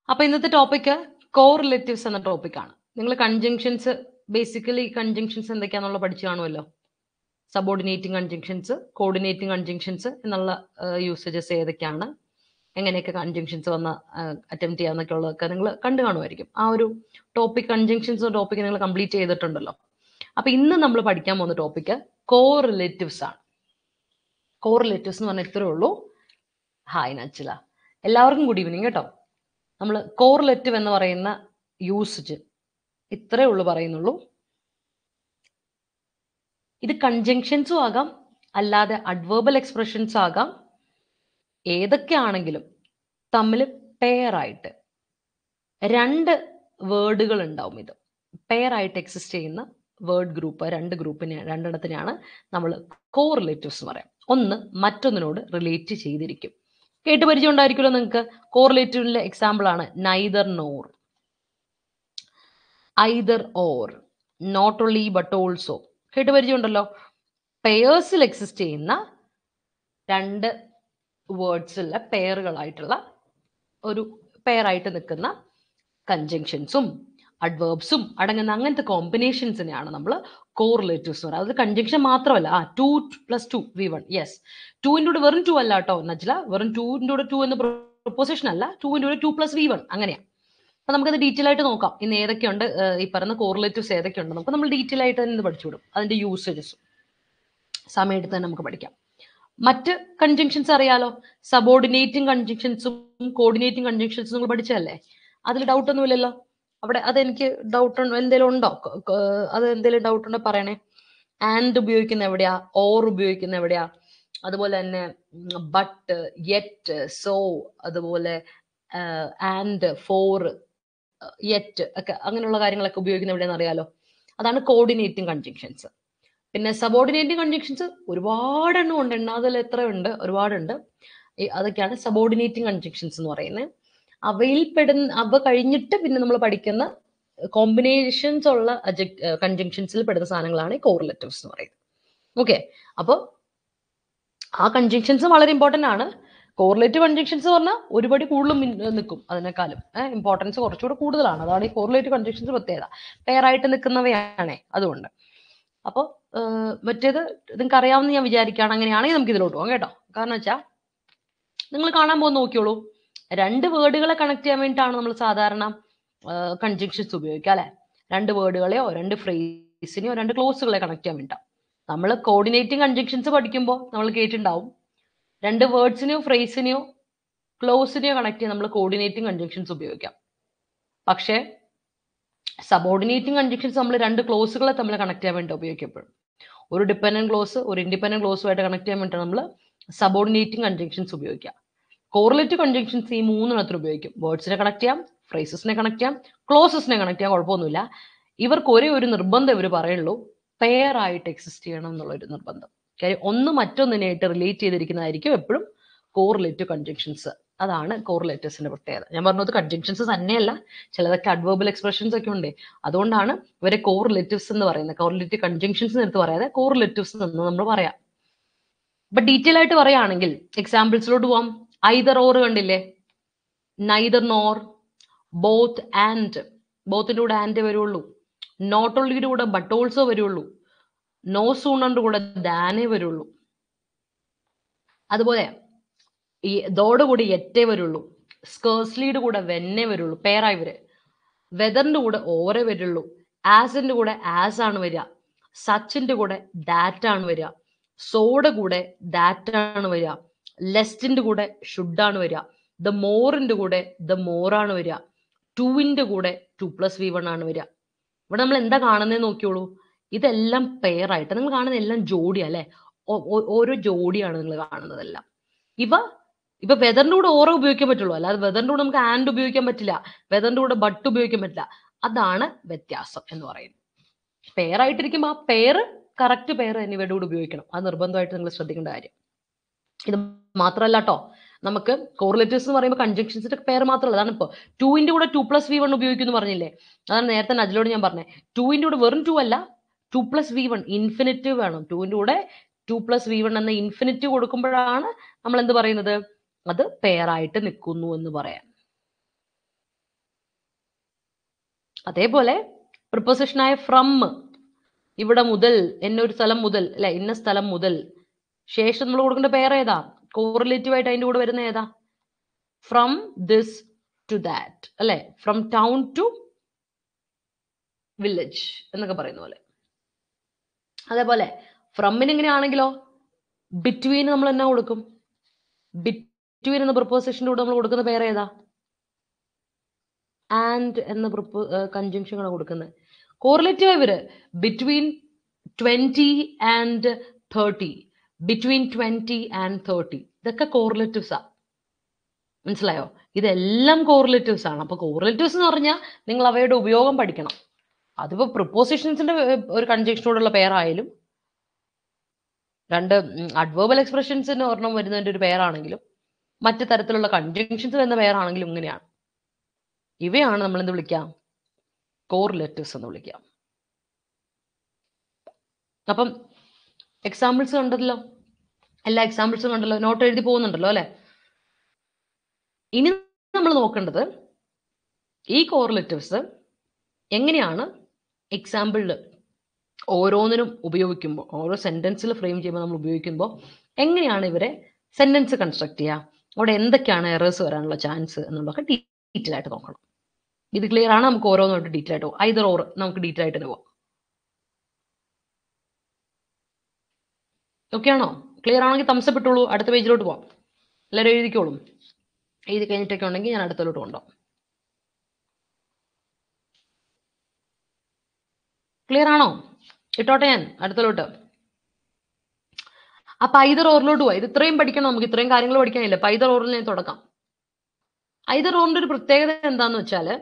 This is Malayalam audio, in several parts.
അപ്പൊ ഇന്നത്തെ ടോപ്പിക്ക് കോറിലേറ്റീവ്സ് എന്ന ടോപ്പിക്കാണ് നിങ്ങൾ കൺജങ്ഷൻസ് ബേസിക്കലി കൺജങ്ഷൻസ് എന്തൊക്കെയാണെന്നുള്ള പഠിച്ചു കാണുമല്ലോ സബോർഡിനേറ്റിംഗ് കൺജങ്ഷൻസ് കോർഡിനേറ്റിംഗ് കൺജങ്ഷൻസ് എന്നുള്ള യൂസേജസ് ഏതൊക്കെയാണ് എങ്ങനെയൊക്കെ കൺജങ്ഷൻസ് വന്ന് അറ്റംപ്റ്റ് ചെയ്യാന്നൊക്കെ ഉള്ളതൊക്കെ നിങ്ങൾ കണ്ടു കാണുമായിരിക്കും ആ ഒരു ടോപ്പിക് കൺജങ്ഷൻസ് ടോപ്പിക് നിങ്ങൾ കംപ്ലീറ്റ് ചെയ്തിട്ടുണ്ടല്ലോ അപ്പൊ ഇന്ന് നമ്മൾ പഠിക്കാൻ പോകുന്ന ടോപ്പിക്ക് കോറിലേറ്റീവ്സ് ആണ് കോറിലേറ്റീവ്സ് എന്ന് പറഞ്ഞാൽ ഇത്രേ ഉള്ളൂ ഹായ് നച്ചില എല്ലാവർക്കും ഗുഡ് ഈവനിങ് കേട്ടോ നമ്മൾ കോറിലേറ്റീവ് എന്ന് പറയുന്ന യൂസേജ് ഇത്രേ ഉള്ളൂ പറയുന്നുള്ളൂ ഇത് കൺജങ്ഷൻസും ആകാം അല്ലാതെ അഡ്വേർബൽ എക്സ്പ്രഷൻസ് ആകാം ഏതൊക്കെ ആണെങ്കിലും തമ്മിൽ പെയർ ആയിട്ട് രണ്ട് വേർഡുകൾ ഉണ്ടാവും ഇത് പെയർ ആയിട്ട് എക്സിസ്റ്റ് ചെയ്യുന്ന വേർഡ് ഗ്രൂപ്പ് രണ്ട് ഗ്രൂപ്പിനെ രണ്ടെണ്ണത്തിനെയാണ് നമ്മൾ കോറിലേറ്റീവ്സ് എന്ന് പറയാം ഒന്ന് മറ്റൊന്നിനോട് റിലേറ്റ് ചെയ്തിരിക്കും കേട്ട് പരിചയം ഉണ്ടായിരിക്കുമല്ലോ നിങ്ങൾക്ക് കോറിലേറ്റീവിലെ എക്സാമ്പിൾ ആണ് neither nor either or not only but also കേട്ട് പരിചയം ഉണ്ടല്ലോ പെയേഴ്സിൽ എക്സിസ്റ്റ് ചെയ്യുന്ന രണ്ട് വേർഡ്സിലെ പെയറുകളായിട്ടുള്ള ഒരു പെയറായിട്ട് നിൽക്കുന്ന കൺജങ്ഷൻസും അഡ്വേർബ്സും അടങ്ങുന്ന അങ്ങനത്തെ കോമ്പിനേഷൻസിനെയാണ് നമ്മൾ കോറിലേറ്റീവ്സ് എന്ന് പറയുന്നത് അത് കൺജങ്ഷൻ മാത്രമല്ല ആ to plus to V one yes ടുവിൻ്റെ കൂടെ വെറും ടു അല്ല കേട്ടോ നജ്ല വെറും ടുവിൻ്റെ കൂടെ ടു എന്ന പ്രൊപ്പോസിഷൻ അല്ല ടുവിൻ്റെ കൂടെ ടു പ്ലസ് വി വൺ അങ്ങനെയാണ് അപ്പൊ നമുക്കത് ഡീറ്റെയിൽ ആയിട്ട് നോക്കാം ഇന്ന് ഏതൊക്കെയുണ്ട് ഈ പറയുന്ന കോറിലേറ്റീവ്സ് ഏതൊക്കെയുണ്ട് നമുക്ക് നമ്മൾ ഡീറ്റെയിൽ ആയിട്ട് തന്നെ ഇത് പഠിച്ചുവിടും അതിന്റെ യൂസേജസും സമയത്ത് തന്നെ നമുക്ക് പഠിക്കാം മറ്റ് കൺജങ്ഷൻസ് അറിയാലോ സബോർഡിനേറ്റിംഗ് കൺജങ്ഷൻസും കോർഡിനേറ്റിംഗ് കൺജങ്ഷൻസും നിങ്ങൾ പഠിച്ചതല്ലേ അതിൽ ഡൗട്ട് ഒന്നുമില്ലല്ലോ അവിടെ അതെനിക്ക് ഡൗട്ട് എന്തെങ്കിലും ഉണ്ടോ അത് എന്തെങ്കിലും ഡൗട്ട് ഉണ്ടോ പറയണേ ആൻഡ് ഉപയോഗിക്കുന്ന എവിടെയാ ഓർ ഉപയോഗിക്കുന്ന എവിടെയാ അതുപോലെ തന്നെ ബട്ട് യെറ്റ് സോ അതുപോലെ ആൻഡ് ഫോർ യെറ്റ് ഒക്കെ അങ്ങനെയുള്ള കാര്യങ്ങളൊക്കെ ഉപയോഗിക്കുന്ന എവിടെയാണെന്ന് അറിയാലോ അതാണ് കോർഡിനേറ്റിംഗ് കൺജങ്ഷൻസ് പിന്നെ സബോർഡിനേറ്റിംഗ് കൺജങ്ഷൻസ് ഒരുപാട് എണ്ണം ഉണ്ട് എണ്ണാതിൽ എത്ര ഉണ്ട് ഒരുപാടുണ്ട് അതൊക്കെയാണ് സബോർഡിനേറ്റിംഗ് കൺജങ്ഷൻസ് എന്ന് പറയുന്നത് അവയിൽ പെടുന്ന അവ കഴിഞ്ഞിട്ട് പിന്നെ നമ്മൾ പഠിക്കുന്ന കോമ്പിനേഷൻസ് ഉള്ള കൺജങ്ഷൻസിൽ പെടുന്ന സാധനങ്ങളാണ് ഈ കോറിലേറ്റീവ്സ് എന്ന് പറയുന്നത് ഓക്കെ അപ്പോൾ ആ കൺജങ്ഷൻസ് വളരെ ഇമ്പോർട്ടൻ്റ് ആണ് കോറിലേറ്റീവ് കൺജങ്ഷൻസ് പറഞ്ഞാൽ ഒരുപടി കൂടുതലും നിൽക്കും അതിനേക്കാളും ഇമ്പോർട്ടൻസ് കുറച്ചുകൂടെ കൂടുതലാണ് അതാണ് ഈ കോറിലേറ്റീവ് കൺജങ്ഷൻസ് പ്രത്യേകത പെയറായിട്ട് നിൽക്കുന്നവയാണേ അതുകൊണ്ട് അപ്പോൾ മറ്റേത് നിങ്ങൾക്ക് അറിയാമെന്ന് ഞാൻ വിചാരിക്കുകയാണ് അങ്ങനെയാണെങ്കിൽ നമുക്ക് ഇതിലോട്ട് പോകാം കേട്ടോ കാരണം വെച്ചാൽ നിങ്ങൾ കാണാൻ പോകുന്ന നോക്കിയോളൂ രണ്ട് വേർഡുകളെ കണക്ട് ചെയ്യാൻ വേണ്ടിയിട്ടാണ് നമ്മൾ സാധാരണ കൺജങ്ഷൻസ് ഉപയോഗിക്കുക അല്ലെ രണ്ട് വേർഡുകളെയോ രണ്ട് ഫ്രേസിനെയോ രണ്ട് ക്ലോസുകളെ കണക്ട് ചെയ്യാൻ വേണ്ടിയിട്ടാണ് നമ്മൾ കോർഡിനേറ്റിംഗ് കൺജങ്ഷൻസ് പഠിക്കുമ്പോൾ നമ്മൾ കേട്ടിട്ടുണ്ടാവും രണ്ട് വേർഡ്സിനെയോ ഫ്രേസിനെയോ ക്ലോസിനെയോ കണക്ട് ചെയ്യാൻ നമ്മൾ കോർഡിനേറ്റിംഗ് കൺജങ്ഷൻസ് ഉപയോഗിക്കാം പക്ഷേ സബോർഡിനേറ്റിംഗ് കൺജങ്ഷൻസ് നമ്മൾ രണ്ട് ക്ലോസുകളെ തമ്മിൽ കണക്ട് ചെയ്യാൻ വേണ്ടി ഉപയോഗിക്കപ്പെടും ഒരു ഡിപ്പെൻഡന്റ് ക്ലോസ് ഒരു ഇൻഡിപെൻഡന്റ് ക്ലോസുമായിട്ട് കണക്ട് ചെയ്യാൻ വേണ്ടിയിട്ട് നമ്മൾ സബോർഡിനേറ്റിംഗ് കൺജങ്ഷൻസ് ഉപയോഗിക്കുക കോറിലേറ്റീവ് കൺജങ്ഷൻസ് ഈ മൂന്നെണ്ണത്തിന് ഉപയോഗിക്കും വേർഡ്സിനെ കണക്ട് ചെയ്യാം ഫ്രേസസിനെ കണക്ട് ചെയ്യാം ക്ലോസസിനെ കണക്ട് ചെയ്യാൻ കുഴപ്പമൊന്നുമില്ല ഇവർക്ക് ഒരേ ഒരു നിർബന്ധം ഇവർ പറയുള്ളൂ പെയർ ആയിട്ട് എക്സിസ്റ്റ് ചെയ്യണം എന്നുള്ള ഒരു നിർബന്ധം കാര്യം ഒന്ന് മറ്റൊന്നിനായിട്ട് റിലേറ്റ് ചെയ്തിരിക്കുന്നതായിരിക്കും എപ്പോഴും കോറിലേറ്റീവ് കൺജങ്ഷൻസ് അതാണ് കോറിലേറ്റേഴ്സിന്റെ പ്രത്യേകത ഞാൻ പറഞ്ഞത് കൺജങ്ഷൻസ് തന്നെയല്ല ചിലതൊക്കെ അഡ്വേർബൽ എക്സ്പ്രഷൻസ് ഒക്കെ ഉണ്ട് അതുകൊണ്ടാണ് ഇവരെ കോറിലേറ്റീവ്സ് എന്ന് പറയുന്നത് കോറിലേറ്റീവ് കൺജങ്ഷൻസ് എടുത്ത് പറയാതെ കോറിലേറ്റീവ്സ് എന്ന് നമ്മൾ പറയാം അപ്പൊ ഡീറ്റെയിൽ ആയിട്ട് പറയുകയാണെങ്കിൽ എക്സാമ്പിൾസിലോട്ട് പോവാം ഐദർ ഓർ കണ്ടില്ലേ നൈദർ നോർ ബോത്ത് ആൻഡ് ബോത്തിന്റെ കൂടെ ആൻഡ് വരുള്ളൂ നോട്ട് ഓൺലിയുടെ കൂടെ ബട്ട് ഓൾസോ വരുള്ളൂ നോ സൂണറിന്റെ കൂടെ ദാനേ വരുള്ളൂ അതുപോലെ ഈ ദോടെ കൂടെ എറ്റേ വരുള്ളൂ സ്കേഴ്സ്ലിയുടെ കൂടെ വെന്നേ വരുള്ളൂ പേരായി വരെ വെദറിന്റെ കൂടെ ഓരേ വരുള്ളൂ ആസിന്റെ കൂടെ ആസ് ആണ് വരിക സച്ചിന്റെ കൂടെ ദാറ്റ് ആണ് വരിക സോയുടെ കൂടെ ദാറ്റ് ആണ് വരിക ലെസ്റ്റിന്റെ കൂടെ ഷുഡ് ആണ് വരിക ദ മോറിന്റെ കൂടെ ദ മോറാണ് വരിക ടുവിന്റെ കൂടെ ടു പ്ലസ് വി വൺ ആണ് വരിക ഇവിടെ നമ്മൾ എന്താ കാണുന്നത് നോക്കിയോളൂ ഇതെല്ലാം പെയർ ആയിട്ട് നിങ്ങൾ കാണുന്ന എല്ലാം ജോഡിയാ അല്ലെ ഓരോ ജോഡിയാണ് നിങ്ങൾ കാണുന്നതെല്ലാം ഇവ ഇപ്പൊ വെതറിന്റെ കൂടെ ഓറ ഉപയോഗിക്കാൻ പറ്റുള്ളൂ അല്ലാതെ വെതറിന്റെ കൂടെ നമുക്ക് ആൻഡ് ഉപയോഗിക്കാൻ പറ്റില്ല വെതറിന്റെ കൂടെ ബട്ട് ഉപയോഗിക്കാൻ പറ്റില്ല അതാണ് വ്യത്യാസം എന്ന് പറയുന്നത് പെയർ ആയിട്ടിരിക്കുമ്പോൾ ആ പെയർ കറക്റ്റ് പെയർ എന്നിവയുടെ കൂടെ ഉപയോഗിക്കണം അത് നിർബന്ധമായിട്ട് നിങ്ങൾ ശ്രദ്ധിക്കേണ്ട കാര്യം ഇത് മാത്രമല്ല കേട്ടോ നമുക്ക് കോറിലേറ്റീവ്സ് എന്ന് പറയുമ്പോൾ കൺജങ്ഷൻസിന്റെ പെയർ മാത്രമല്ല അതാണ് ഇപ്പോൾ ടുവിന്റെ കൂടെ ടു പ്ലസ് വി വൺ ഉപയോഗിക്കുന്നു പറഞ്ഞില്ലേ അതാണ് നേരത്തെ നജിലോട് ഞാൻ പറഞ്ഞത് ടുവിന്റെ കൂടെ വെറും ടു അല്ല to plus V one infinitive വേണം ടുവിന്റെ കൂടെ ടു പ്ലസ് വി വൺ എന്ന ഇൻഫിനിറ്റ് കൊടുക്കുമ്പോഴാണ് നമ്മൾ എന്ത് പറയുന്നത് അത് പെയർ ആയിട്ട് നിൽക്കുന്നു എന്ന് പറയാം അതേപോലെ പ്രിപ്പോസിഷനായ ഫ്രം ഇവിടെ മുതൽ എന്നൊരു സ്ഥലം മുതൽ അല്ലെ ഇന്ന സ്ഥലം മുതൽ ശേഷം നമ്മൾ കൊടുക്കേണ്ട പേര് ഏതാ കോറിലേറ്റീവ് ആയിട്ട് അതിന്റെ കൂടെ വരുന്ന ഏതാ ഫ്രം ദിസ് ടു ദാറ്റ് അല്ലെ ഫ്രം ടൗൺ ടു വില്ലേജ് എന്നൊക്കെ പറയുന്ന പോലെ അതേപോലെ ഫ്രമ്മിന് എങ്ങനെയാണെങ്കിലോ ബിറ്റ്വീൻ നമ്മൾ എന്നാ കൊടുക്കും ബിറ്റ്വീൻ എന്ന പ്രപ്പോസിഷൻ്റെ കൂടെ നമ്മൾ കൊടുക്കുന്ന പേര് ഏതാ ആൻഡ് എന്ന പ്രപ്പോ കൺജങ്ഷൻ ആണ് കൊടുക്കുന്നത് കോറിലേറ്റീവ് ഇവര് between twenty and thirty between twenty and thirty ഇതൊക്കെ കോറിലേറ്റീവ്സാ മനസ്സിലായോ ഇതെല്ലാം കോറിലേറ്റീവ്സ് ആണ് അപ്പൊ കോറിലേറ്റീവ്സ് എന്ന് പറഞ്ഞാൽ നിങ്ങൾ അവയുടെ ഉപയോഗം പഠിക്കണം അതിപ്പോ പ്രിപ്പോസിഷൻസിന്റെ ഒരു കൺജക്ഷനോടുള്ള പേരായാലും രണ്ട് അഡ്വേർബൽ എക്സ്പ്രഷൻസിന് ഒരെണ്ണം വരുന്നതിന്റെ ഒരു പേരാണെങ്കിലും മറ്റു തരത്തിലുള്ള കൺജങ്ഷൻസ് വരുന്ന പേരാണെങ്കിലും ഇങ്ങനെയാണ് ഇവയാണ് നമ്മൾ എന്ത് വിളിക്കാം കോറിലേറ്റീവ്സ് എന്ന് വിളിക്കാം അപ്പം എക്സാമ്പിൾസ് കണ്ടല്ലോ എല്ലാ എക്സാമ്പിൾസും കണ്ടല്ലോ നോട്ട് എഴുതി പോകുന്നുണ്ടല്ലോ അല്ലെ ഇനി നമ്മൾ നോക്കേണ്ടത് ഈ കോറിലേറ്റീവ്സ് എങ്ങനെയാണ് എക്സാമ്പിളിൽ ഓരോന്നിനും ഉപയോഗിക്കുമ്പോൾ ഓരോ സെന്റൻസിൽ ഫ്രെയിം ചെയ്യുമ്പോൾ നമ്മൾ ഉപയോഗിക്കുമ്പോൾ എങ്ങനെയാണ് ഇവരെ സെന്റൻസ് കൺസ്ട്രക്ട് ചെയ്യുക അവിടെ എന്തൊക്കെയാണ് എറേഴ്സ് വരാനുള്ള ചാൻസ് എന്നുള്ളതൊക്കെ ഡീറ്റെയിൽ ആയിട്ട് നോക്കണം ഇത് ക്ലിയർ ആണ് നമുക്ക് ഓരോന്നായിട്ട് ഡീറ്റെയിൽ ആയിട്ട് പോകാം ഐതർ ഓർ നമുക്ക് ഡീറ്റെയിൽ ആയിട്ട് തന്നെ പോവാം ഓക്കെ ആണോ ക്ലിയർ ആണെങ്കിൽ തംസപ്പ് ഇട്ടോളൂ അടുത്ത പേജിലോട്ട് പോവാം എല്ലാവരും എഴുതിക്കോളും എഴുതി കഴിഞ്ഞിട്ടൊക്കെ ഉണ്ടെങ്കിൽ ഞാൻ അടുത്തോട്ട് കൊണ്ടുപോകാം ക്ലിയർ ആണോ ഇട്ടോട്ടെ ഞാൻ അടുത്തോട്ട് ആ പൈതർ ഓറിലോട്ട് പോവാ ഇത് ഇത്രയും പഠിക്കണം നമുക്ക് ഇത്രയും കാര്യങ്ങൾ പഠിക്കാനില്ല പൈതർ ഓറിൽ ഞാൻ തുടക്കാം ഐതർ ഓറിന്റെ ഒരു പ്രത്യേകത എന്താന്ന് വെച്ചാല്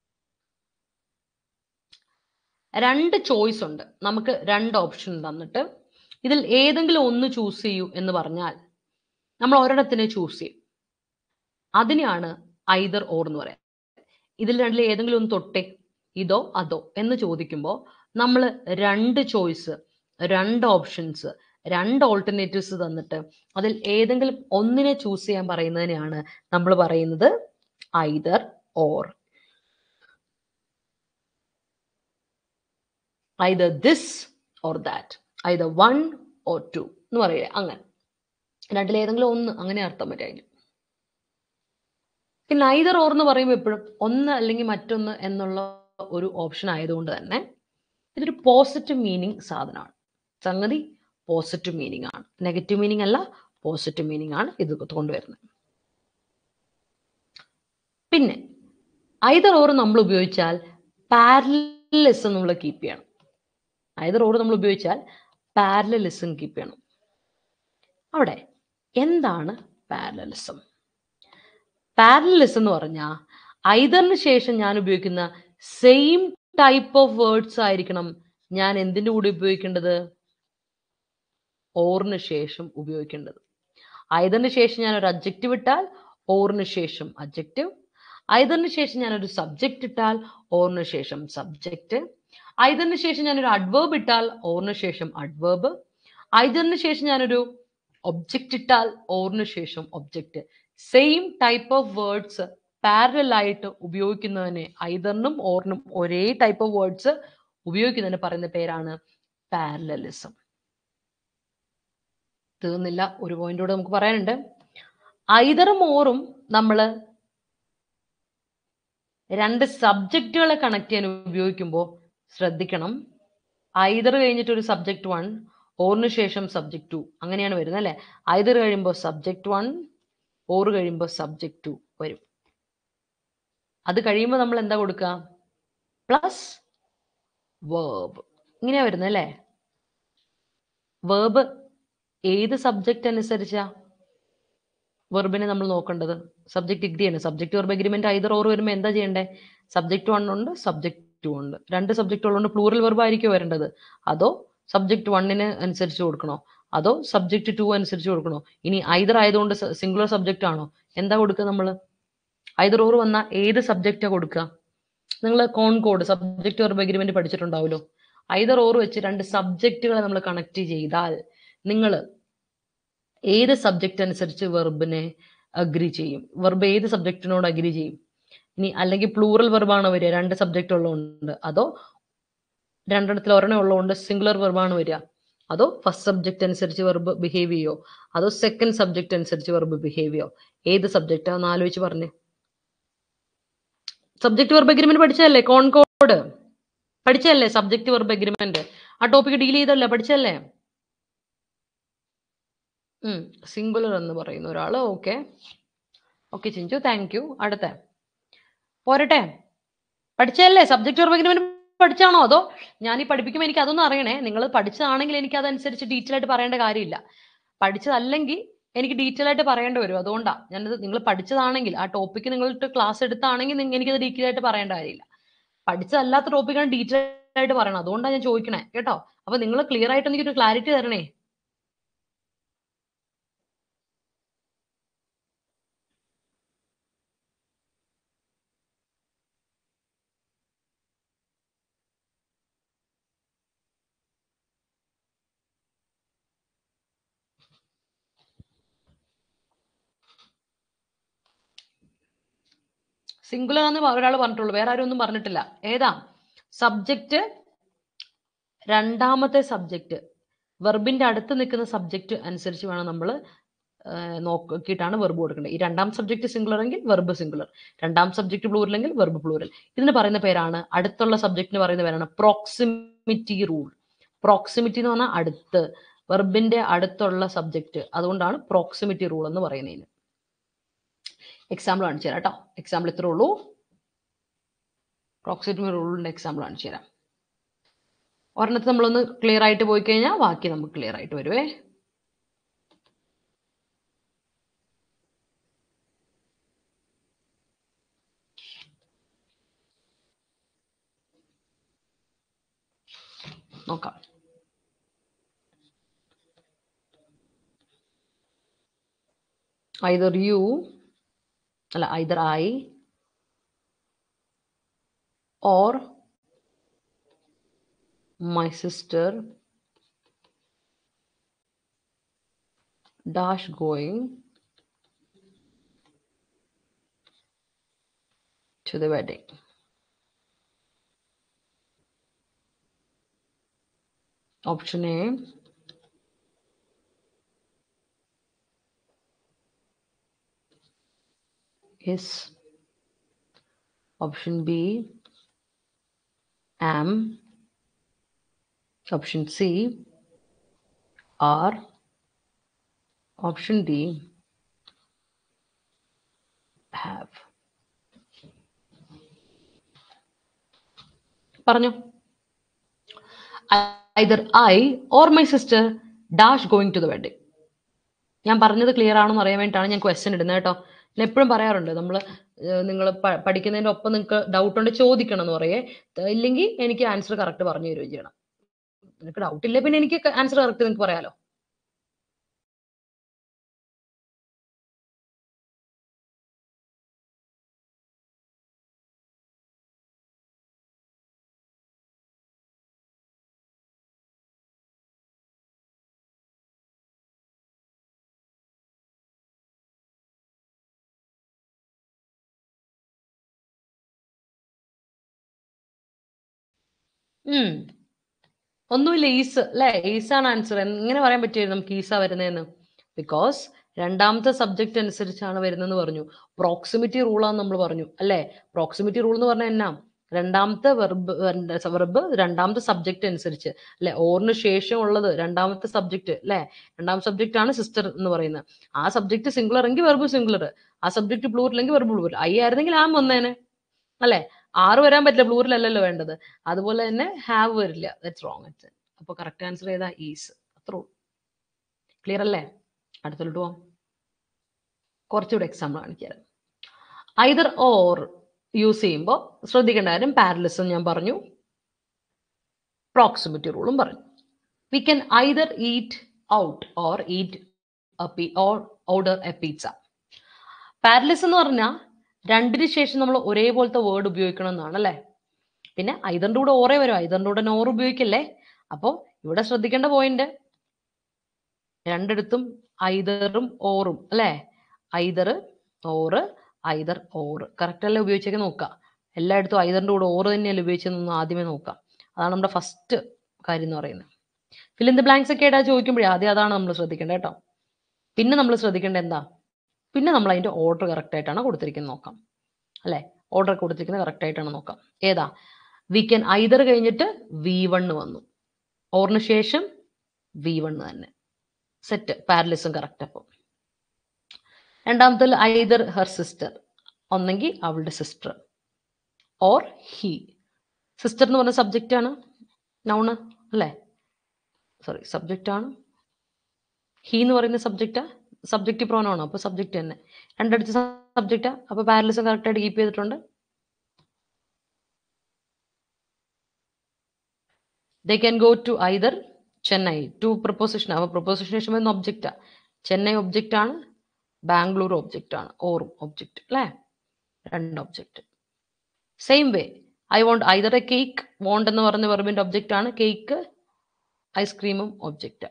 രണ്ട് ചോയ്സ് ഉണ്ട് നമുക്ക് രണ്ട് ഓപ്ഷൻ തന്നിട്ട് ഇതിൽ ഏതെങ്കിലും ഒന്ന് ചൂസ് ചെയ്യൂ എന്ന് പറഞ്ഞാൽ നമ്മൾ ഒരിടത്തിനെ ചൂസ് ചെയ്യും അതിനെയാണ് ഐതർ ഓർ എന്ന് പറയാം ഇതിൽ രണ്ടിൽ ഏതെങ്കിലും ഒന്ന് തൊട്ടേ ഇതോ അതോ എന്ന് ചോദിക്കുമ്പോൾ നമ്മൾ രണ്ട് ചോയ്സ് രണ്ട് ഓപ്ഷൻസ് രണ്ട് ഓൾട്ടർനേറ്റീവ്സ് തന്നിട്ട് അതിൽ ഏതെങ്കിലും ഒന്നിനെ ചൂസ് ചെയ്യാൻ പറയുന്നതിനെയാണ് നമ്മൾ പറയുന്നത് either or either this or that either one or two എന്ന് പറയുക അങ്ങനെ രണ്ടിൽ ഏതെങ്കിലും ഒന്ന് അങ്ങനെ അർത്ഥം വരെ അതിന് പിന്നെ ഐദർ ഓർ എന്ന് പറയുമ്പോൾ എപ്പോഴും ഒന്ന് അല്ലെങ്കിൽ മറ്റൊന്ന് എന്നുള്ള ഒരു ഓപ്ഷൻ ആയതുകൊണ്ട് തന്നെ ഇതൊരു പോസിറ്റീവ് മീനിങ് സാധനമാണ് സംഗതി പോസിറ്റീവ് മീനിങ് ആണ് നെഗറ്റീവ് മീനിങ് അല്ല പോസിറ്റീവ് മീനിങ് ആണ് ഇത് കൊണ്ടുവരുന്നത് പിന്നെ ഐദർ ഓർ നമ്മൾ ഉപയോഗിച്ചാൽ പാരലിസം നമ്മൾ കീപ്പ് ചെയ്യണം ഐദർ ഓർ നമ്മൾ ഉപയോഗിച്ചാൽ പാരലിസം കീപ്പ് ചെയ്യണം അവിടെ എന്താണ് പാരലിസം പാരലിസം എന്ന് പറഞ്ഞാൽ ഐദറിന് ശേഷം ഞാൻ ഉപയോഗിക്കുന്ന സെയിം ടൈപ്പ് ഓഫ് വേർഡ്സ് ആയിരിക്കണം ഞാൻ എന്തിൻ്റെ കൂടെ ഉപയോഗിക്കേണ്ടത് ഓറിന് ശേഷം ഉപയോഗിക്കേണ്ടത് ഐദറിന് ശേഷം ഞാൻ ഒരു അബ്ജക്റ്റീവ് ഇട്ടാൽ ഓറിന് ശേഷം അബ്ജക്റ്റീവ് ഐദറിന് ശേഷം ഞാൻ ഒരു സബ്ജക്റ്റ് ഇട്ടാൽ ഓറിന് ശേഷം സബ്ജക്റ്റ് ഐദറിന് ശേഷം ഞാൻ ഒരു അഡ്വേർബ് ഇട്ടാൽ ഓറിന് ശേഷം അഡ്വേർബ് ഐദറിന് ശേഷം ഞാനൊരു ഒബ്ജക്റ്റ് ഇട്ടാൽ ഓറിന് ശേഷം object same type of words parallel ആയിട്ട് ഉപയോഗിക്കുന്നതിന് ഐദറിനും ഓറിനും ഒരേ ടൈപ്പ് ഓഫ് വേർഡ്സ് ഉപയോഗിക്കുന്നതിന് പറയുന്ന പേരാണ് പാരലലിസം തീർന്നില്ല ഒരു പോയിന്റ് കൂടെ നമുക്ക് പറയാനുണ്ട് ഐദറും ഓറും നമ്മൾ രണ്ട് സബ്ജക്റ്റുകളെ കണക്ട് ചെയ്യാൻ ഉപയോഗിക്കുമ്പോൾ ശ്രദ്ധിക്കണം ഐദർ കഴിഞ്ഞിട്ട് ഒരു സബ്ജക്ട് വൺ ഓറിന് ശേഷം സബ്ജക്ട് ടു അങ്ങനെയാണ് വരുന്നത് അല്ലെ ഐദർ കഴിയുമ്പോൾ സബ്ജക്ട് വൺ ഓറ് കഴിയുമ്പോൾ സബ്ജക്ട് ടു വരും അത് കഴിയുമ്പോൾ നമ്മൾ എന്താ കൊടുക്കുക പ്ലസ് വേർബ് ഇങ്ങനെയാ വരുന്നത് അല്ലേ വേർബ് ഏത് സബ്ജക്റ്റ് അനുസരിച്ചാ വെർബിനെ നമ്മൾ നോക്കേണ്ടത് സബ്ജക്ട് ഡിഗ്രി ആണ് subject verb agreement either or വരുമ്പോൾ എന്താ ചെയ്യേണ്ടേ സബ്ജക്ട് വൺ ഉണ്ട് സബ്ജക്ട് ടു ഉണ്ട് രണ്ട് സബ്ജക്ട് ഉള്ളതുകൊണ്ട് പ്ലൂറൽ വെർബ് ആയിരിക്കും വരേണ്ടത് അതോ സബ്ജക്ട് വണ്ണിന് അനുസരിച്ച് കൊടുക്കണോ അതോ സബ്ജക്ട് ടു അനുസരിച്ച് കൊടുക്കണോ ഇനി ഐദർ ആയതുകൊണ്ട് സിംഗുലർ സബ്ജക്റ്റ് ആണോ എന്താ കൊടുക്കുക നമ്മൾ ഐദർ ഓർ വന്ന ഏത് സബ്ജക്റ്റാ കൊടുക്കുക നിങ്ങൾ കോൺകോഡ് സബ്ജക്ട് വെർബ് എഗ്രിമെന്റ് പഠിച്ചിട്ടുണ്ടാവുമല്ലോ ഐദർ ഓർ വെച്ച് രണ്ട് സബ്ജക്റ്റുകളെ നമ്മൾ കണക്ട് ചെയ്താൽ നിങ്ങൾ ഏത് സബ്ജക്റ്റ് അനുസരിച്ച് വെർബിനെ അഗ്രി ചെയ്യും വെർബ് ഏത് സബ്ജക്റ്റിനോട് അഗ്രി ചെയ്യും ഇനി അല്ലെങ്കിൽ പ്ലൂറൽ വെർബാണ് വരിക രണ്ട് സബ്ജക്റ്റ് ഉള്ളതുകൊണ്ട് അതോ രണ്ടെണ്ണത്തിൽ ഒരെണ്ണം ഉള്ളതുകൊണ്ട് സിംഗുലർ വെർബാണ് വരിക അതോ ഫസ്റ്റ് സബ്ജക്റ്റ് അനുസരിച്ച് വെർബ് ബിഹേവ് ചെയ്യോ അതോ സെക്കൻഡ് സബ്ജക്റ്റ് അനുസരിച്ച് വെർബ് ബിഹേവ് ചെയ്യോ ഏത് സബ്ജക്റ്റ് ഒന്ന് ആലോചിച്ച് പറഞ്ഞേ സബ്ജക്ട് വെർബ് എഗ്രിമെന്റ് പഠിച്ചതല്ലേ കോൺകോഡ് പഠിച്ചതല്ലേ സബ്ജക്ട് വെർബ് എഗ്രിമെന്റ് ആ ടോപ്പിക് ഡീൽ ചെയ്തല്ലേ പഠിച്ചതല്ലേ സിംഗുലർ എന്ന് പറയുന്ന ഒരാള് okay okay Chinju thank you അടുത്ത പോരട്ടെ പഠിച്ചതല്ലേ സബ്ജക്ട് വെർബ് എഗ്രിമെന്റ് പഠിച്ചാണോ അതോ ഞാൻ ഈ പഠിപ്പിക്കുമ്പോൾ എനിക്ക് അതൊന്നും അറിയണേ നിങ്ങൾ പഠിച്ചതാണെങ്കിൽ എനിക്ക് അതനുസരിച്ച് ഡീറ്റെയിൽ ആയിട്ട് പറയേണ്ട കാര്യമില്ല പഠിച്ചതല്ലെങ്കിൽ എനിക്ക് ഡീറ്റെയിൽ ആയിട്ട് പറയേണ്ടി വരും അതുകൊണ്ടാണ് ഞാനത് നിങ്ങൾ പഠിച്ചതാണെങ്കിൽ ആ ടോപ്പിക്ക് നിങ്ങളിട്ട് ക്ലാസ് എടുത്താണെങ്കിൽ നിങ്ങ- എനിക്കത് ഡീറ്റെയിൽ ആയിട്ട് പറയേണ്ട കാര്യമില്ല പഠിച്ചതല്ലാത്ത ടോപ്പിക്കാണ് ഡീറ്റെയിൽ ആയിട്ട് പറയണം അതുകൊണ്ടാണ് ഞാൻ ചോദിക്കണേ കേട്ടോ അപ്പൊ നിങ്ങൾ ക്ലിയർ ആയിട്ട് എനിക്കൊരു ക്ലാരിറ്റി തരണേ സിംഗുലർ എന്ന് ഒരാൾ പറഞ്ഞിട്ടുള്ളൂ വേറെ ആരും ഒന്നും പറഞ്ഞിട്ടില്ല ഏതാ സബ്ജക്റ്റ് രണ്ടാമത്തെ സബ്ജക്റ്റ് വെർബിന്റെ അടുത്ത് നിൽക്കുന്ന സബ്ജക്റ്റ് അനുസരിച്ച് വേണം നമ്മൾ നോക്കിയിട്ടാണ് വെർബ് കൊടുക്കേണ്ടത് ഈ രണ്ടാം സബ്ജക്റ്റ് സിംഗുലർ എങ്കിൽ വെർബ് സിംഗുലർ രണ്ടാം സബ്ജക്റ്റ് പ്ലൂറൽ എങ്കിൽ വെർബ് പ്ലൂറൽ ഇതിന് പറയുന്ന പേരാണ് അടുത്തുള്ള സബ്ജക്റ്റിന് പറയുന്ന പേരാണ് പ്രോക്സിമിറ്റി റൂൾ പ്രോക്സിമിറ്റി എന്ന് പറഞ്ഞാൽ അടുത്ത് വെർബിന്റെ അടുത്തുള്ള സബ്ജക്റ്റ് അതുകൊണ്ടാണ് പ്രോക്സിമിറ്റി റൂൾ എന്ന് പറയുന്നതിന് എക്സാമ്പിൾ കാണിച്ചു തരാം കേട്ടോ എക്സാമ്പിൾ ഇത്രേ ഉള്ളൂ പ്രോക്സിമിറ്റി റൂളിന്റെ എക്സാമ്പിൾ കാണിച്ചു തരാം ഒരെണ്ണത്തിൽ നമ്മളൊന്ന് ക്ലിയർ ആയിട്ട് പോയി കഴിഞ്ഞാൽ ബാക്കി നമുക്ക് ക്ലിയർ ആയിട്ട് വരുവേ നോക്കാം either you അല്ല either I or my sister dash going to the wedding. Option A is option B am option C are option D have പറഞ്ഞു either I or my sister dash going to the wedding ഞാൻ പറഞ്ഞത് ക്ലിയർ ആണെന്ന് അറിയാൻ വേണ്ടിയിട്ടാണ് ഞാൻ ക്വസ്റ്റ്യൻ ഇടുന്നത് കേട്ടോ ഞാൻ എപ്പോഴും പറയാറുണ്ട് നമ്മൾ നിങ്ങൾ പഠിക്കുന്നതിന്റെ ഒപ്പം നിങ്ങൾക്ക് ഡൗട്ട് ഉണ്ട് ചോദിക്കണം എന്ന് പറയേ ത- ഇല്ലെങ്കിൽ എനിക്ക് ആൻസർ കറക്റ്റ് പറഞ്ഞു തരുകയും ചെയ്യണം നിനക്ക് ഡൗട്ട് ഇല്ല പിന്നെ എനിക്ക് ആൻസർ കറക്റ്റ് നിങ്ങൾക്ക് പറയാലോ ഉം ഒന്നുമില്ല ഈസ് അല്ലെ ഈസ് ആണ് ആൻസർ എങ്ങനെ പറയാൻ പറ്റിയത് നമുക്ക് ഈസ വരുന്നതെന്ന് ബിക്കോസ് രണ്ടാമത്തെ സബ്ജക്റ്റ് അനുസരിച്ചാണ് വരുന്നതെന്ന് പറഞ്ഞു പ്രോക്സിമിറ്റി റൂളാന്ന് നമ്മൾ പറഞ്ഞു അല്ലെ പ്രോക്സിമിറ്റി റൂൾ എന്ന് പറഞ്ഞാൽ എന്നാ രണ്ടാമത്തെ വെർബ് വെർബ് രണ്ടാമത്തെ സബ്ജക്റ്റ് അനുസരിച്ച് അല്ലെ ഓറിന് ശേഷം ഉള്ളത് രണ്ടാമത്തെ സബ്ജക്റ്റ് അല്ലെ രണ്ടാമത്തെ സബ്ജക്റ്റ് ആണ് സിസ്റ്റർ എന്ന് പറയുന്നത് ആ സബ്ജക്റ്റ് സിംഗുലർ എങ്കിൽ വെർബ് സിംഗുലർ ആ സബ്ജക്റ്റ് പ്ലൂറിലെങ്കിൽ വെർബ് പ്ലൂർ ഐ ആയിരുന്നെങ്കിൽ ആം വന്നേനെ അല്ലെ ആറ് വരാൻ പറ്റില്ല പ്ലൂറിലല്ലല്ലോ വേണ്ടത് അതുപോലെ തന്നെ ഹാവ് വരില്ല ദാറ്റ്സ് റോങ് അച്ഛൻ അപ്പൊ കറക്റ്റ് ആൻസർ ഏതാ ഈസ് അത്രൂ ക്ലിയർ അല്ലേ അടുത്തോട്ട് പോവാം കുറച്ചുകൂടെ എക്സാമ്പിൾ കാണിക്കാം ഐദർ ഓർ യൂസ് ചെയ്യുമ്പോൾ ശ്രദ്ധിക്കേണ്ട കാര്യം പാരലിസം ഞാൻ പറഞ്ഞു പ്രോക്സിമിറ്റി റൂളും പറഞ്ഞു we can either eat out or eat or order a pizza parallelism എന്ന് പറഞ്ഞാൽ രണ്ടിന് ശേഷം നമ്മൾ ഒരേപോലത്തെ വേർഡ് ഉപയോഗിക്കണം എന്നാണ് അല്ലേ പിന്നെ ഐതറിന്റെ കൂടെ ഓറേ വരും ഐതറിന്റെ കൂടെ നോർ ഉപയോഗിക്കല്ലേ അപ്പോൾ ഇവിടെ ശ്രദ്ധിക്കേണ്ട പോയിന്റ് രണ്ടിടത്തും ഐതറും ഓറും അല്ലേ ഐതർ ഓറ് ഐദർ ഓർ കറക്റ്റ് അല്ലേ ഉപയോഗിച്ചൊക്കെ നോക്കുക എല്ലായിടത്തും ഐദറിൻ്റെ കൂടെ ഓർ തന്നെയല്ലേ ഉപയോഗിച്ചതെന്നൊന്ന് ആദ്യമേ നോക്കാം അതാണ് നമ്മുടെ ഫസ്റ്റ് കാര്യം എന്ന് പറയുന്നത് ഫിൽ ഇൻ ദ ബ്ലാങ്ക്സ് ഒക്കെ ആയിട്ടാ ചോദിക്കുമ്പോഴേ ആദ്യം അതാണ് നമ്മൾ ശ്രദ്ധിക്കേണ്ടത് കേട്ടോ പിന്നെ നമ്മൾ ശ്രദ്ധിക്കേണ്ടത് എന്താ പിന്നെ നമ്മൾ അതിൻ്റെ ഓർഡർ കറക്റ്റ് ആയിട്ടാണ് കൊടുത്തിരിക്കുന്നത് നോക്കാം അല്ലേ ഓർഡർ കൊടുത്തിരിക്കുന്നത് കറക്റ്റ് ആയിട്ടാണ് നോക്കാം ഏതാ വി ക്യാൻ ഐദർ കഴിഞ്ഞിട്ട് വി വണ്ണ് വന്നു ഓറിന് ശേഷം വി വണ്ണ് തന്നെ സെറ്റ് പാരലിസും കറക്റ്റ് അപ്പോൾ രണ്ടാമത്തിൽ ഐദർ ഹെർ സിസ്റ്റർ ഒന്നെങ്കിൽ അവളുടെ സിസ്റ്റർ ഓർ ഹി സിസ്റ്റർ എന്ന് പറഞ്ഞ സബ്ജക്റ്റ് ആണ് നൗണ് അല്ലേ സോറി സബ്ജക്റ്റ് ആണ് ഹി എന്ന് പറയുന്ന സബ്ജക്റ്റാ സബ്ജക്റ്റ് പ്രോനാണ് അപ്പോൾ സബ്ജക്റ്റ് തന്നെ രണ്ടടുത്ത് സബ്ജക്റ്റാ അപ്പോൾ പാരലിസം കറക്റ്റ് ആയിട്ട് കീപ്പ് ചെയ്തിട്ടുണ്ട് they can go to either Chennai to preposition അപ്പോൾ പ്രപ്പോസിഷൻ ശേഷം വരുന്ന ഒബ്ജക്റ്റാ ചെന്നൈ ഒബ്ജക്റ്റ് ആണ് ബാംഗ്ലൂർ ഒബ്ജക്റ്റ് ആണ് ഓറും ഒബ്ജക്റ്റ് അല്ലേ രണ്ട് object same way I want either a cake want എന്ന് പറഞ്ഞ വെർബിന്റെ ഒബ്ജക്റ്റ് ആണ് കേക്ക് ഐസ്ക്രീമും ഒബ്ജക്റ്റ്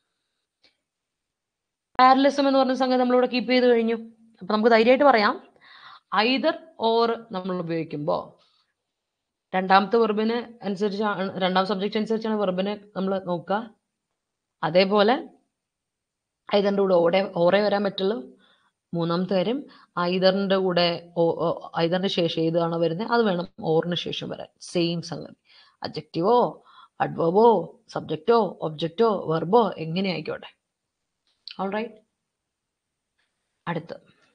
പാരലിസം എന്ന് പറഞ്ഞ സംഗതി നമ്മളിവിടെ കീപ്പ് ചെയ്ത് കഴിഞ്ഞു അപ്പൊ നമുക്ക് ധൈര്യമായിട്ട് പറയാം ഐദർ ഓർ നമ്മൾ ഉപയോഗിക്കുമ്പോൾ രണ്ടാമത്തെ വെർബിന് അനുസരിച്ചാണ് രണ്ടാം സബ്ജക്റ്റ് അനുസരിച്ചാണ് വെർബിനെ നമ്മൾ നോക്കുക അതേപോലെ ഐദറിൻ്റെ കൂടെ ഓടെ ഓറേ വരാൻ പറ്റുള്ളൂ മൂന്നാമത്തെ കാര്യം ഐദറിൻ്റെ കൂടെ ഐദറിന് ശേഷം ഏതാണ് വരുന്നത് അത് വേണം ഓറിന് ശേഷം വരാൻ സെയിം സംഗതി അബ്ജക്റ്റീവോ അഡ്വേബോ സബ്ജക്റ്റോ ഒബ്ജക്റ്റോ വെർബോ എങ്ങനെ ആയിക്കോട്ടെ ഓൾറൈറ്റ് അടുത്ത്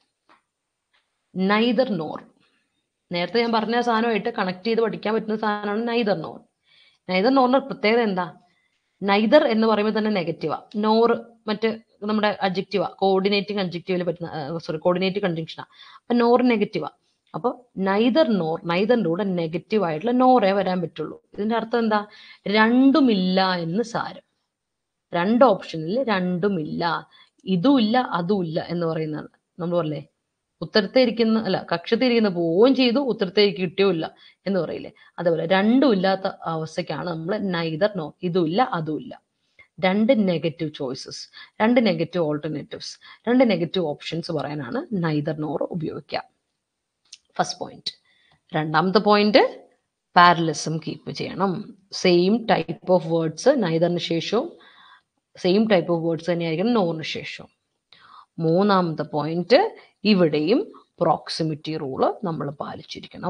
നൈദർ നോർ നേരത്തെ ഞാൻ പറഞ്ഞ സാധനമായിട്ട് കണക്ട് ചെയ്ത് പഠിക്കാൻ പറ്റുന്ന സാധനമാണ് നൈദർ നോർ നൈദർ നോറിന്റെ പ്രത്യേകത എന്താ നൈദർ എന്ന് പറയുമ്പോൾ തന്നെ നെഗറ്റീവാ നോർ മറ്റ് നമ്മുടെ അഡ്ജക്റ്റീവാ കോർഡിനേറ്റിംഗ് അഡ്ജക്റ്റീവിൽ പറ്റുന്ന സോറി കോർഡിനേറ്റ് കൺജങ്ഷനാ അപ്പൊ നോർ നെഗറ്റീവാ അപ്പൊ നൈദർ നോർ നൈദറിന്റെ കൂടെ നെഗറ്റീവ് ആയിട്ടുള്ള നോറേ വരാൻ പറ്റുള്ളൂ ഇതിന്റെ അർത്ഥം എന്താ രണ്ടുമില്ല എന്ന് സാരം രണ്ട് ഓപ്ഷനിൽ രണ്ടുമില്ല ഇതുമില്ല അതുമില്ല എന്ന് പറയുന്നതാണ് നമ്മൾ പറയില്ലേ ഉത്തരത്തെ ഇരിക്കുന്ന അല്ല കക്ഷത്തെ ഇരിക്കുന്ന പോവുകയും ചെയ്തു ഉത്തരത്തെ കിട്ടിയോ ഇല്ല എന്ന് പറയില്ലേ അതേപോലെ രണ്ടും ഇല്ലാത്ത അവസ്ഥയ്ക്കാണ് നമ്മൾ നൈദർ നോ ഇതുമില്ല അതുമില്ല രണ്ട് നെഗറ്റീവ് ചോയ്സസ് രണ്ട് നെഗറ്റീവ് ഓൾട്ടർനേറ്റീവ്സ് രണ്ട് നെഗറ്റീവ് ഓപ്ഷൻസ് പറയാനാണ് നൈദർ നോർ ഉപയോഗിക്കുക ഫസ്റ്റ് പോയിന്റ് രണ്ടാമത്തെ പോയിന്റ് പാരലിസം കീപ്പ് ചെയ്യണം സെയിം ടൈപ്പ് ഓഫ് വേർഡ്സ് നൈദറിന് ശേഷവും സെയിം ടൈപ്പ് ഓഫ് വേർഡ്സ് തന്നെയായിരിക്കണം നോറിന് ശേഷവും മൂന്നാമത്തെ പോയിന്റ് ഇവിടെയും പ്രോക്സിമിറ്റി റൂള് നമ്മൾ പാലിച്ചിരിക്കണം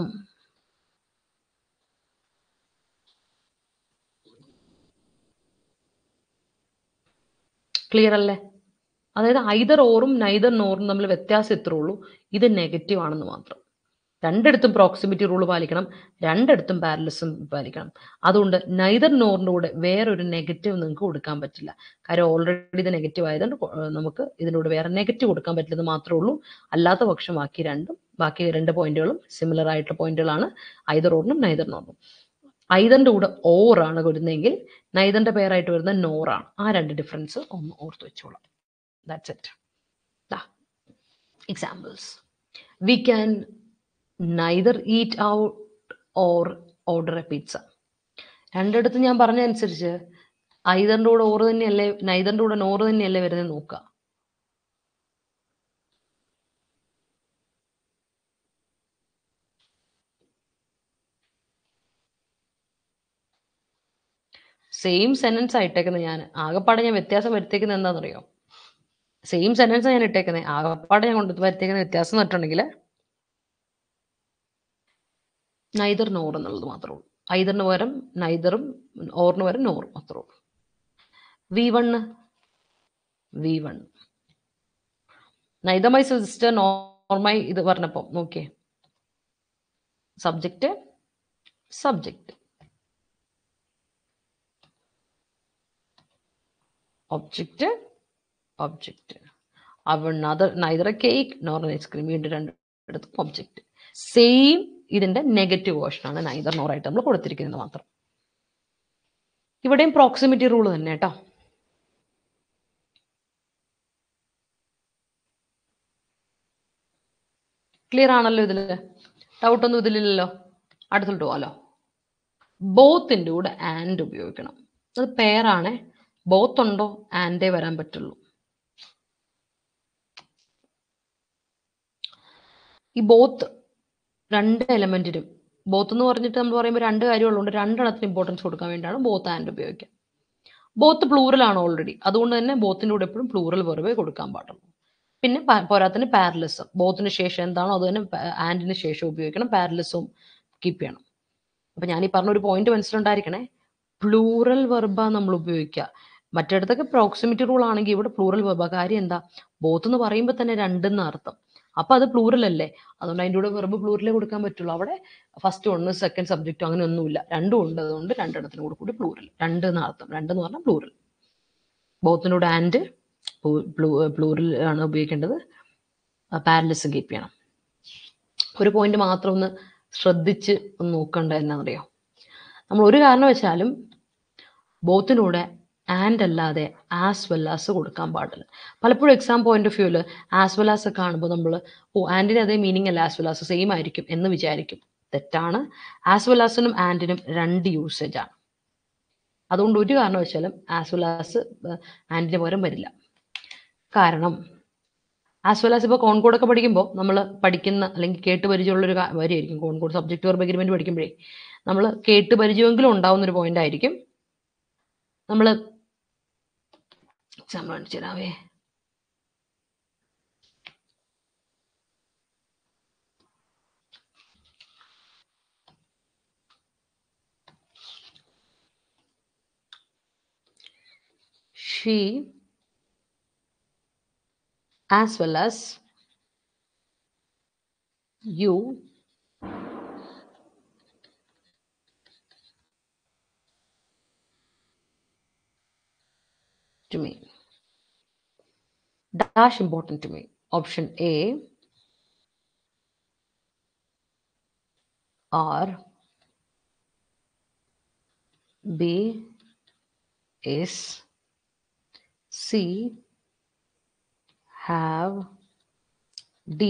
ക്ലിയർ അല്ലേ അതായത് ഐദർ ഓറും നൈദർ നോറും തമ്മിൽ വ്യത്യാസം എത്ര ഉള്ളൂ ഇത് നെഗറ്റീവ് ആണെന്ന് മാത്രം രണ്ടിടത്തും പ്രോക്സിമിറ്റി റൂൾ പാലിക്കണം രണ്ടിടത്തും പാരലിസം പാലിക്കണം അതുകൊണ്ട് നൈദർ നോറിൻ്റെ കൂടെ വേറൊരു നെഗറ്റീവ് നിങ്ങൾക്ക് കൊടുക്കാൻ പറ്റില്ല കാര്യം ഓൾറെഡി ഇത് നെഗറ്റീവ് ആയതുകൊണ്ട് നമുക്ക് ഇതിൻ്റെ കൂടെ വേറെ നെഗറ്റീവ് കൊടുക്കാൻ പറ്റില്ലെന്ന് മാത്രമേ ഉള്ളൂ അല്ലാത്ത പക്ഷം ബാക്കി രണ്ടും ബാക്കി രണ്ട് പോയിന്റുകളും സിമിലർ ആയിട്ടുള്ള പോയിന്റുകളാണ് ഐദർ ഓറിനും നൈദർ നോറിനും ഐദറിന്റെ കൂടെ ഓറാണ് വരുന്നതെങ്കിൽ നൈദറിന്റെ പേരായിട്ട് വരുന്ന നോറാണ് ആ രണ്ട് ഡിഫറൻസ് ഒന്ന് ഓർത്ത് വെച്ചോളാം that's it examples we can neither eat out or order a pizza രണ്ടിടത്തും ഞാൻ പറഞ്ഞ അനുസരിച്ച് ഐദറിന്റെ കൂടെ ഓറ് തന്നെയല്ലേ നൈദറിന്റെ കൂടെ നോറ് തന്നെയല്ലേ വരുന്നത് നോക്കുക സെയിം സെന്റൻസ് ആയിട്ടേക്കുന്നത് ഞാൻ ആകെപ്പാടെ ഞാൻ വ്യത്യാസം വരുത്തേക്കുന്നത് എന്താണെന്നറിയോ സെയിം സെന്റൻസ് ഞാൻ ഇട്ടേക്കുന്നത് ആകെപ്പാടെ ഞാൻ കൊണ്ട് വരുത്തേക്കുന്ന വ്യത്യാസം എന്ന് പറഞ്ഞിട്ടുണ്ടെങ്കിൽ നൈദർ നോർ എന്നുള്ളത് മാത്രമേ ഉള്ളൂ ഐദറിന് പകരം നൈദറും ഓറിന് പകരം നോറും മാത്രമേ ഉള്ളൂ V one V one neither my sister nor my ഇത് പറഞ്ഞപ്പം നോക്കിയേ സബ്ജക്റ്റ് സബ്ജക്റ്റ് ഒബ്ജക്റ്റ് ഒബ്ജക്റ്റ് അവൺ other neither a cake nor an ice cream വീണ്ടും രണ്ടിടത്തും ഒബ്ജക്റ്റ് സെയിം ഇതിന്റെ നെഗറ്റീവ് വേർഷനാണ് നൈദർ നോറായിട്ട് നമ്മൾ കൊടുത്തിരിക്കുന്നത് മാത്രം ഇവിടെയും പ്രോക്സിമിറ്റി റൂൾ തന്നെ കേട്ടോ ക്ലിയർ ആണല്ലോ ഇതില് ഡൗട്ട് ഒന്നും ഇതിലില്ലല്ലോ അടുത്തോട്ട് പോകാലോ ബോത്തിന്റെ കൂടെ ആൻഡ് ഉപയോഗിക്കണം അത് പേരാണേ ബോത്ത് ഉണ്ടോ ആൻഡേ വരാൻ പറ്റുള്ളൂ ഈ ബോത്ത് രണ്ട് എലമെന്റിനും ബോത്ത് എന്ന് പറഞ്ഞിട്ട് നമ്മൾ പറയുമ്പോൾ രണ്ട് കാര്യമുള്ളതുകൊണ്ട് രണ്ടെണ്ണത്തിന് ഇമ്പോർട്ടൻസ് കൊടുക്കാൻ വേണ്ടിയാണ് ബോത്ത് ആൻഡ് ഉപയോഗിക്കുക ബോത്ത് പ്ലൂറൽ ആണ് ഓൾറെഡി അതുകൊണ്ട് തന്നെ ബോത്തിന്റെ കൂടെ എപ്പോഴും പ്ലൂറൽ വെറുതെ കൊടുക്കാൻ പാടുള്ളൂ പിന്നെ പ- പോരാത്തിന് പാരലിസം ബോത്തിന് ശേഷം എന്താണോ അത് തന്നെ ആൻഡിന് ശേഷം ഉപയോഗിക്കണം പാരലിസവും കീപ്പ് ചെയ്യണം അപ്പൊ ഞാൻ ഈ പറഞ്ഞ ഒരു പോയിന്റ് മനസ്സിലുണ്ടായിരിക്കണേ പ്ലൂറൽ വെർബ നമ്മൾ ഉപയോഗിക്കുക മറ്റിടത്തൊക്കെ പ്രോക്സിമിറ്റി റൂൾ ആണെങ്കിൽ ഇവിടെ പ്ലൂറൽ വെർബ കാര്യം എന്താ ബോത്ത് എന്ന് പറയുമ്പോൾ തന്നെ രണ്ടെന്ന് അർത്ഥം അപ്പൊ അത് പ്ലൂറൽ അല്ലേ അതുകൊണ്ട് അതിൻ്റെ കൂടെ വെർബ് പ്ലൂറലേ കൊടുക്കാൻ പറ്റുള്ളൂ അവിടെ ഫസ്റ്റ് ഒന്ന് സെക്കൻഡ് സബ്ജക്റ്റ് അങ്ങനെ ഒന്നുമില്ല രണ്ടും ഉണ്ട് അതുകൊണ്ട് രണ്ടെണ്ണത്തിന് കൂടെ കൂടി പ്ലൂറൽ രണ്ട് എന്ന് അർത്ഥം രണ്ട് എന്ന് പറഞ്ഞാൽ പ്ലൂറൽ ബോത്തിനോട് ആൻഡ് പ്ലൂറൽ ആണ് ഉപയോഗിക്കേണ്ടത് പാരലിസം കീപ്പ് ചെയ്യണം ഒരു പോയിന്റ് മാത്രം ഒന്ന് ശ്രദ്ധിച്ച് ഒന്ന് നോക്കണ്ട എന്നാണെന്നറിയോ നമ്മൾ ഒരു കാരണവശാലും ബോത്തിനൂടെ ആൻഡ് അല്ലാതെ ആസ് വെൽ ആസ് കൊടുക്കാൻ പാടില്ല പലപ്പോഴും എക്സാം പോയിന്റ് ഓഫ് വ്യൂല് ആസ് വെൽ ആസ് ഒക്കെ കാണുമ്പോൾ നമ്മൾ ഓ ആൻഡിന് അതേ മീനിങ് അല്ല ആസ് വെൽ ആസ് സെയിം ആയിരിക്കും എന്ന് വിചാരിക്കും തെറ്റാണ് ആസ് വെൽ ആസിനും ആൻഡിനും രണ്ട് യൂസേജ് ആണ് അതുകൊണ്ട് ഒരു കാരണവശാലും ആസ് വെൽ ആസ് ആൻഡിന് പകരം വരില്ല കാരണം ആസ് വെൽ ആസ് ഇപ്പോൾ കോൺകോഡ് ഒക്കെ പഠിക്കുമ്പോൾ നമ്മൾ പഠിക്കുന്ന അല്ലെങ്കിൽ കേട്ട് പരിചയമുള്ള ഒരു വരിയായിരിക്കും കോൺകോഡ് സബ്ജക്ട് വർബ് എഗ്രിമെന്റ് പഠിക്കുമ്പോഴേ നമ്മൾ കേട്ട് പരിചയമെങ്കിലും ഉണ്ടാവുന്ന ഒരു പോയിന്റ് ആയിരിക്കും നമ്മൾ എക്സാമ്പിൾ കാണിച്ചു തരാവേ she as well as you to me dash important to me option a or b is c have d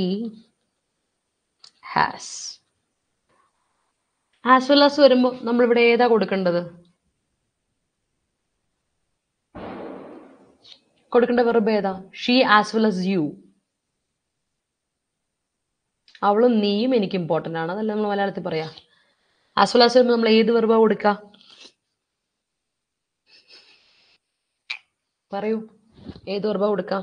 has as well as വരുമ്പോൾ നമ്മൾ ഇവിടെ ഏതാ കൊടുക്കേണ്ടത് കൊടുക്കേണ്ട വെറുതെ ഏതാ she as well as you അവളും നീയും എനിക്ക് ഇമ്പോർട്ടൻ്റ് ആണ് അതല്ല നമ്മൾ മലയാളത്തിൽ പറയാ ആസ് വെൽ ആസ് വരുമ്പോൾ നമ്മൾ ഏത് വെറുബാ കൊടുക്കുക പറയൂ ഏത് വെറുബാ കൊടുക്കാം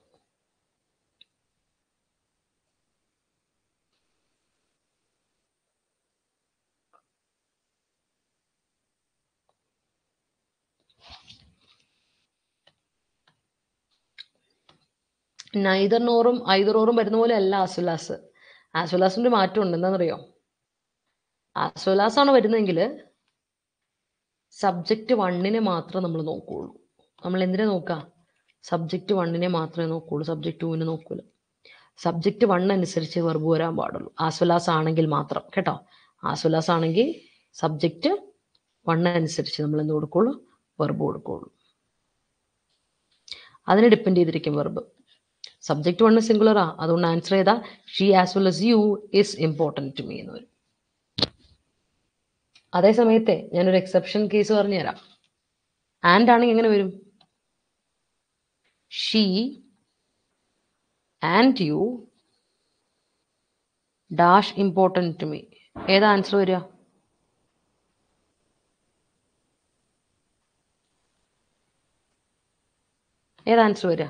നൈദർ നോറും ഐദറോറും വരുന്ന പോലെ അല്ല ആസുലാസ് ആസുലാസിന്റെ മാറ്റം ഉണ്ട് എന്താണെന്നറിയോ ആസുലാസ് ആണ് വരുന്നതെങ്കിൽ സബ്ജക്റ്റ് വണ്ണിനെ മാത്രമേ നമ്മൾ നോക്കുകയുള്ളൂ നമ്മൾ എന്തിനെ നോക്കുക സബ്ജക്റ്റ് വണ്ണിനെ മാത്രമേ നോക്കുകയുള്ളൂ സബ്ജക്റ്റ് ടൂവിനെ നോക്കൂല സബ്ജക്റ്റ് വൺ അനുസരിച്ച് വെർബ് വരാൻ പാടുള്ളൂ ആസ്വലാസ് ആണെങ്കിൽ മാത്രം കേട്ടോ ആസ്വലാസ് ആണെങ്കിൽ സബ്ജക്റ്റ് വൺ അനുസരിച്ച് നമ്മൾ എന്ത് കൊടുക്കുള്ളൂ വെർബ് കൊടുക്കുള്ളൂ അതിനെ ഡിപ്പെൻഡ് ചെയ്തിരിക്കും വെർബ് സബ്ജക്റ്റ് വൺ സിംഗുലറാ അതുകൊണ്ട് ആൻസർ ചെയ്താ she as well as you is important to me എന്ന് വരും അതേ സമയത്തെ ഞാനൊരു എക്സെപ്ഷൻ കേസ് പറഞ്ഞുതരാം ആൻഡ് ആണെങ്കിൽ എങ്ങനെ വരും she and you dash important to me ഏതാ ആൻസർ വരിക ഏതാ ആൻസർ വരിക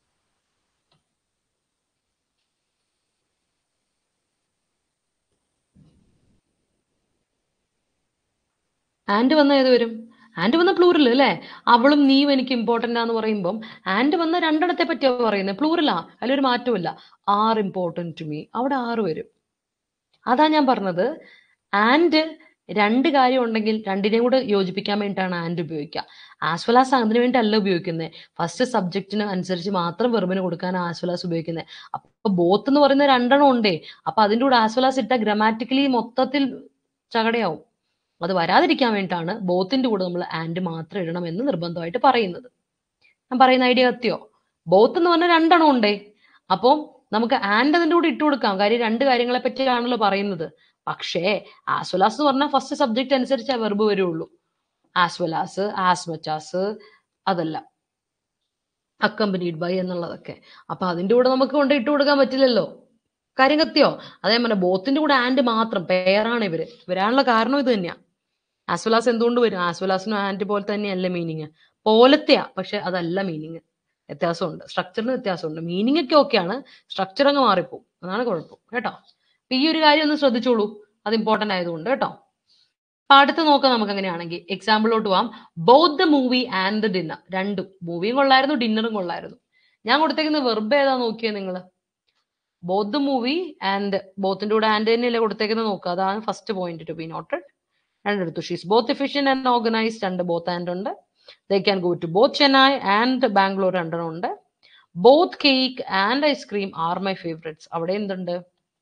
ആൻഡ് വന്ന ഏത് വരും ആൻഡ് വന്ന പ്ലൂറൽ അല്ലേ അവളും നീയും എനിക്ക് ഇമ്പോർട്ടൻ്റ് ആന്ന് പറയുമ്പം ആൻഡ് വന്ന രണ്ടെണ്ണത്തെ പറ്റിയാ പറയുന്നത് പ്ലൂറലാ അതിലൊരു മാറ്റമില്ല ആർ ഇമ്പോർട്ടൻറ്റ് ടു മീ അവിടെ ആറ് വരും അതാ ഞാൻ പറഞ്ഞത് ആൻഡ് രണ്ട് കാര്യം ഉണ്ടെങ്കിൽ രണ്ടിനെയും കൂടെ യോജിപ്പിക്കാൻ വേണ്ടിയിട്ടാണ് ആൻഡ് ഉപയോഗിക്കുക ആസ് വെൽ ആസ് അതിനു വേണ്ടി അല്ല ഉപയോഗിക്കുന്നത് ഫസ്റ്റ് സബ്ജക്റ്റിന് അനുസരിച്ച് മാത്രം വെറുബിന് കൊടുക്കാൻ ആസ് വെൽ ആസ് ഉപയോഗിക്കുന്നത് അപ്പൊ ബോത്ത് എന്ന് പറയുന്ന രണ്ടെണ്ണം ഉണ്ടേ അപ്പൊ അതിൻ്റെ കൂടെ ആസ് വെൽ ആസ് ഇട്ട ഗ്രാമാറ്റിക്കലി മൊത്തത്തിൽ ചകടയാവും അത് വരാതിരിക്കാൻ വേണ്ടിയിട്ടാണ് ബോത്തിന്റെ കൂടെ നമ്മൾ ആൻഡ് മാത്രം ഇടണം എന്ന് നിർബന്ധമായിട്ട് പറയുന്നത് ഞാൻ പറയുന്ന ഐഡിയ എത്തിയോ ബോത്ത് എന്ന് പറഞ്ഞാൽ രണ്ടെണ്ണം ഉണ്ടേ അപ്പം നമുക്ക് ആൻഡ് അതിന്റെ കൂടെ ഇട്ട് കൊടുക്കാം കാര്യം രണ്ട് കാര്യങ്ങളെ പറ്റിയാണല്ലോ പറയുന്നത് പക്ഷേ ആസ്വലാസ് എന്ന് പറഞ്ഞാൽ ഫസ്റ്റ് സബ്ജക്റ്റ് അനുസരിച്ച് വെർബ് വരുള്ളൂ ആസ്വലാസ് ആസ് മച്ചാസ് അതല്ല അക്കമ്പനീഡ് ബൈ എന്നുള്ളതൊക്കെ അപ്പൊ അതിന്റെ കൂടെ നമുക്ക് കൊണ്ട് ഇട്ട് കൊടുക്കാൻ പറ്റില്ലല്ലോ കാര്യം കത്തിയോ അതേ പറഞ്ഞ ബോത്തിന്റെ കൂടെ ആൻഡ് മാത്രം പേരാണ് ഇവര് വരാനുള്ള കാരണം ഇത് തന്നെയാ ആസ്വലാസ് എന്തുകൊണ്ട് വരും ആസ്വലാസിനും ആൻഡ് പോലെ തന്നെയല്ല മീനിങ് പോലത്തെയാ പക്ഷെ അതല്ല മീനിങ് വ്യത്യാസമുണ്ട് സ്ട്രക്ചറിന് വ്യത്യാസമുണ്ട് മീനിങ് ഒക്കെ ഓക്കെയാണ് സ്ട്രക്ചർ അങ്ങ് മാറിപ്പോവും അതാണ് കുഴപ്പം കേട്ടോ അപ്പൊ ഈ ഒരു കാര്യം ഒന്ന് ശ്രദ്ധിച്ചോളൂ അത് ഇമ്പോർട്ടന്റ് ആയതുകൊണ്ട് കേട്ടോ അപ്പൊ അടുത്ത് നോക്കാം നമുക്ക് അങ്ങനെയാണെങ്കിൽ എക്സാമ്പിളിലോട്ട് പോവാം both the movie and the dinner രണ്ടും മൂവിയും കൊള്ളായിരുന്നു ഡിന്നറും കൊള്ളായിരുന്നു ഞാൻ കൊടുത്തേക്കുന്ന വെർബ് ഏതാ നോക്കിയത് നിങ്ങൾ ബോത്ത് ദ മൂവി ആൻഡ് ബോത്തിന്റെ കൂടെ ആൻഡ് തന്നെയല്ലേ കൊടുത്തേക്കുന്നത് നോക്കുക അതാണ് first point to be noted രണ്ടെടുത്തു she's both efficient and organised രണ്ട് ബോത്ത് ആൻഡ് ഉണ്ട് they can go to both Chennai and Bangalore രണ്ടെണ്ണം ഉണ്ട് both cake and ice cream are my favourites അവിടെ എന്തുണ്ട്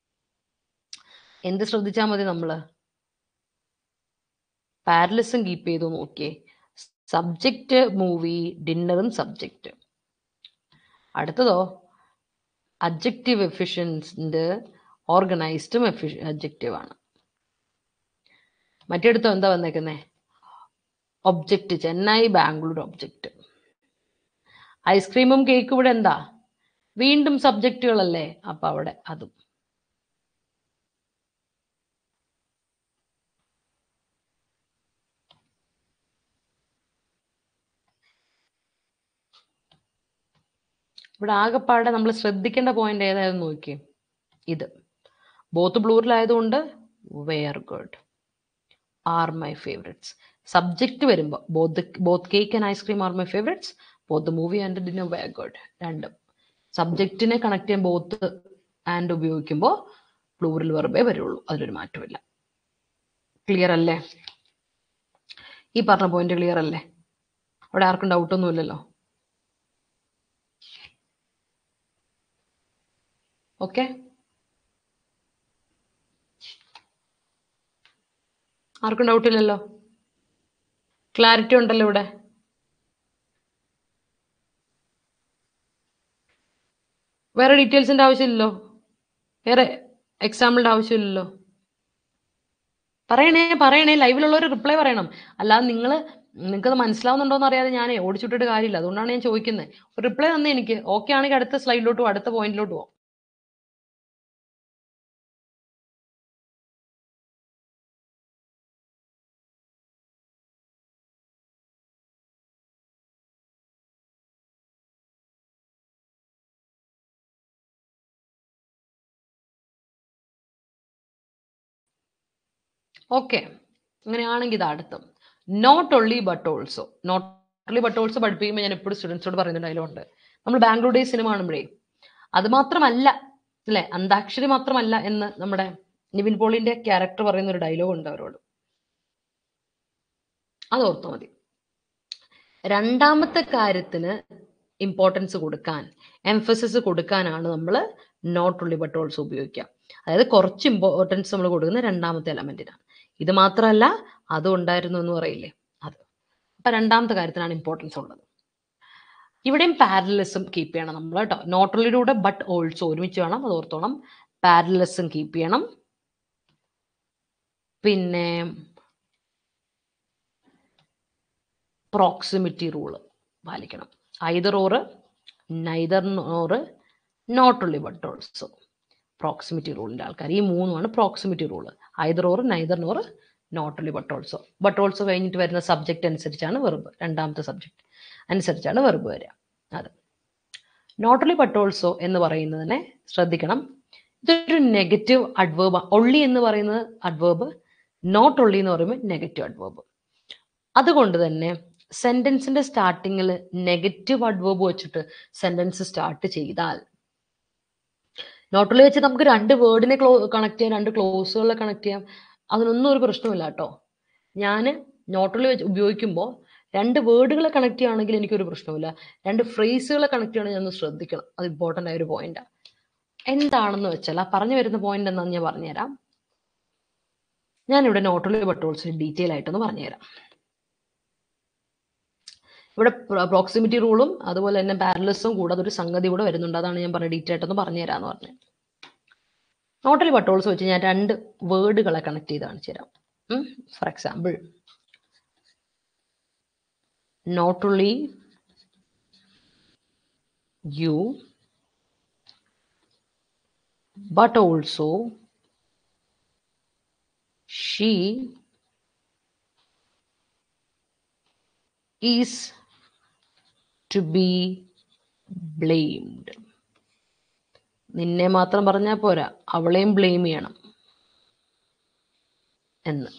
എന്ത് ശ്രദ്ധിച്ചാൽ മതി നമ്മള് പാരലിസം കീപ്പ് ചെയ്തു നോക്കിയേ സബ്ജക്റ്റ് മൂവി ഡിന്നറും സബ്ജക്റ്റ് അടുത്തതോ അബ്ജക്റ്റീവ് എഫിഷ്യൻസിന്റെ ഓർഗനൈസ്ഡും അബ്ജക്റ്റീവ് ആണ് മറ്റെടുത്തോ എന്താ വന്നേക്കുന്നേ ഒബ്ജക്റ്റ് ചെന്നൈ ബാംഗ്ലൂർ ഒബ്ജക്റ്റ് ഐസ്ക്രീമും കേക്കും ഇവിടെ എന്താ വീണ്ടും സബ്ജക്റ്റുകളല്ലേ അപ്പൊ അവിടെ അതും ഇവിടെ ആകെപ്പാടെ നമ്മൾ ശ്രദ്ധിക്കേണ്ട പോയിന്റ് ഏതായിരുന്നു നോക്കി ഇത് ബോത്ത് ബ്ലൂറിലായതുകൊണ്ട് were good are my favourites subject വരുമ്പോൾ both both cake and ice cream are my favourites both movie and dinner were good രണ്ടും സബ്ജക്റ്റിനെ കണക്ട് ചെയ്യാൻ ബോത്ത് ആൻഡ് ഉപയോഗിക്കുമ്പോൾ പ്ലൂറിൽ വെർബേ വരുള്ളൂ അതിലൊരു മാറ്റമില്ല ക്ലിയർ അല്ലേ ഈ പറഞ്ഞ പോയിന്റ് ക്ലിയർ അല്ലേ അവിടെ ആർക്കും ഡൗട്ടൊന്നുമില്ലല്ലോ ഓക്കെ ആർക്കും ഡൗട്ട് ഇല്ലല്ലോ ക്ലാരിറ്റി ഉണ്ടല്ലോ ഇവിടെ വേറെ ഡീറ്റെയിൽസിന്റെ ആവശ്യമില്ലല്ലോ വേറെ എക്സാമ്പിളിന്റെ ആവശ്യമില്ലല്ലോ പറയണേ പറയണേ ലൈവിലുള്ളവർ റിപ്ലൈ പറയണം അല്ലാതെ നിങ്ങൾ നിങ്ങൾക്കത് മനസ്സിലാവുന്നുണ്ടോ എന്ന് അറിയാതെ ഞാനേ ഓടിച്ചുവിട്ടിട്ട് കാര്യമില്ല അതുകൊണ്ടാണ് ഞാൻ ചോദിക്കുന്നത് റിപ്ലൈ തന്നെ എനിക്ക് ഓക്കെ ആണെങ്കിൽ അടുത്ത സ്ലൈഡിലോട്ട് പോകും അടുത്ത പോയിന്റിലോട്ട് പോകും ഓക്കെ അങ്ങനെയാണെങ്കിൽ ഇത് അടുത്തും not only but also not only but also പഠിപ്പിക്കുമ്പോൾ ഞാൻ എപ്പോഴും സ്റ്റുഡൻസോട് പറയുന്ന ഡയലോഗുണ്ട് നമ്മൾ ബാംഗ്ലൂർ ഡേ സിനിമ കാണുമ്പോഴേ അത് മാത്രമല്ല അല്ലെ അന്താക്ഷരി മാത്രമല്ല എന്ന് നമ്മുടെ നിവിൻ പോളിന്റെ ക്യാരക്ടർ പറയുന്ന ഒരു ഡയലോഗ് ഉണ്ട് അവരോട് അത് ഓർത്തു മതി രണ്ടാമത്തെ കാര്യത്തിന് ഇമ്പോർട്ടൻസ് കൊടുക്കാൻ എംഫസിസ് കൊടുക്കാനാണ് നമ്മൾ നോട്ട് ഉള്ളി ബട്ട് ഓൾസോ ഉപയോഗിക്കുക അതായത് കുറച്ച് ഇമ്പോർട്ടൻസ് നമ്മൾ കൊടുക്കുന്ന രണ്ടാമത്തെ എലമെന്റിനാണ് ഇത് മാത്രമല്ല അതും ഉണ്ടായിരുന്നു എന്ന് പറയില്ലേ അത് അപ്പൊ രണ്ടാമത്തെ കാര്യത്തിനാണ് ഇമ്പോർട്ടൻസ് ഉള്ളത് ഇവിടെയും പാരലിസം കീപ്പ് ചെയ്യണം നമ്മൾ കേട്ടോ നോട്ട് ഉള്ളിലൂടെ ബട്ട് ഓൾസോ ഒരുമിച്ച് വേണം അത് ഓർത്തോണം പാരലിസം കീപ്പ് ചെയ്യണം പിന്നെ പ്രോക്സിമിറ്റി റൂള് പാലിക്കണം either or neither or not only but also proximity റൂളിൻ്റെ ആൾക്കാർ ഈ മൂന്നുമാണ് proximity rule either or neither nor not only but also but also കഴിഞ്ഞിട്ട് വരുന്ന സബ്ജക്റ്റ് അനുസരിച്ചാണ് വെർബ് രണ്ടാമത്തെ സബ്ജക്റ്റ് അനുസരിച്ചാണ് വെർബ് വരിക അത് നോട്ട് ഉള്ളി ബട്ട് ഓൾസോ എന്ന് പറയുന്നതിനെ ശ്രദ്ധിക്കണം ഇതൊരു നെഗറ്റീവ് അഡ്വേബ് ഒള്ളി എന്ന് പറയുന്നത് അഡ്വേബ് നോട്ട് ഒള്ളി എന്ന് പറയുമ്പോൾ നെഗറ്റീവ് അഡ്വേബ് അതുകൊണ്ട് തന്നെ സെന്റൻസിന്റെ സ്റ്റാർട്ടിങ്ങിൽ നെഗറ്റീവ് അഡ്വേബ് വെച്ചിട്ട് സെന്റൻസ് സ്റ്റാർട്ട് ചെയ്താൽ നോട്ടിൽ വെച്ച് നമുക്ക് രണ്ട് വേർഡിനെ ക്ലോ കണക്ട് ചെയ്യാം രണ്ട് ക്ലോസുകളെ കണക്ട് ചെയ്യാം അതിനൊന്നും ഒരു പ്രശ്നമില്ല കേട്ടോ ഞാൻ നോട്ടിൽ വെച്ച് ഉപയോഗിക്കുമ്പോൾ രണ്ട് വേർഡുകളെ കണക്ട് ചെയ്യുകയാണെങ്കിൽ എനിക്കൊരു പ്രശ്നമില്ല രണ്ട് ഫ്രേസുകളെ കണക്ട് ചെയ്യണമെങ്കിൽ ഞാൻ ഒന്ന് ശ്രദ്ധിക്കണം അത് ഇമ്പോർട്ടൻ്റ് ആയ ഒരു പോയിന്റാണ് എന്താണെന്ന് വെച്ചാൽ ആ പറഞ്ഞു വരുന്ന പോയിന്റ് എന്താണെന്ന് ഞാൻ പറഞ്ഞുതരാം ഞാനിവിടെ നോട്ടിൽ ബട്ടോൾസ് ഡീറ്റെയിൽ ആയിട്ടൊന്ന് പറഞ്ഞുതരാം ഇവിടെ പ്രോക്സിമിറ്റി റൂളും അതുപോലെ തന്നെ പാരലസും കൂടാതെ ഒരു സംഗതി കൂടെ വരുന്നുണ്ട് അതാണ് ഞാൻ പറഞ്ഞ ഡീറ്റെയിൽ ആയിട്ടൊന്ന് പറഞ്ഞുതരാന്ന് പറഞ്ഞു നോട്ടലി ബട്ടോൾസ് വെച്ച് ഞാൻ രണ്ട് വേർഡുകളെ കണക്ട് ചെയ്ത് കാണിച്ചു തരാം for example not only you but also she is to be blamed നിന്നെ മാത്രം പറഞ്ഞാൽ പോരാ അവളെയും ബ്ലെയിം ചെയ്യണം എന്ന്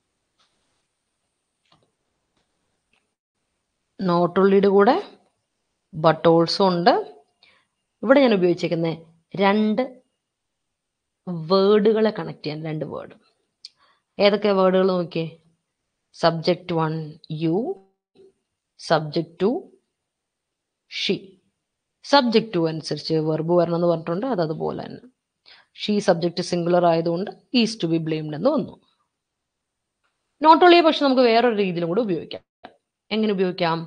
നോട്ട് ഉള്ളിയുടെ കൂടെ ബട്ട് ഓൾസോ ഉണ്ട് ഇവിടെ ഞാൻ ഉപയോഗിച്ചേക്കുന്ന രണ്ട് വേർഡുകളെ കണക്ട് ചെയ്യാൻ രണ്ട് വേർഡ് ഏതൊക്കെ വേർഡുകൾ നോക്കിയേ subject one you subject two she subject two അനുസരിച്ച് വെർബ് വരണം എന്ന് പറഞ്ഞിട്ടുണ്ട് അത് അതുപോലെ തന്നെ ഷീ സബ്ജക്റ്റ് സിംഗുലർ ആയതുകൊണ്ട് is to be blamed not വന്നു നോട്ട് ഓൺലി പക്ഷെ നമുക്ക് വേറൊരു രീതിയിലും കൂടെ ഉപയോഗിക്കാം എങ്ങനെ ഉപയോഗിക്കാം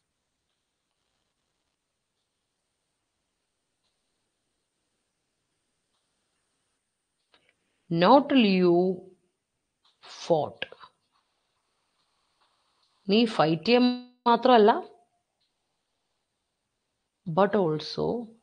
നോട്ട് യു ഫോട്ട് നീ ഫൈറ്റ് ചെയ്യാൻ മാത്രമല്ല but also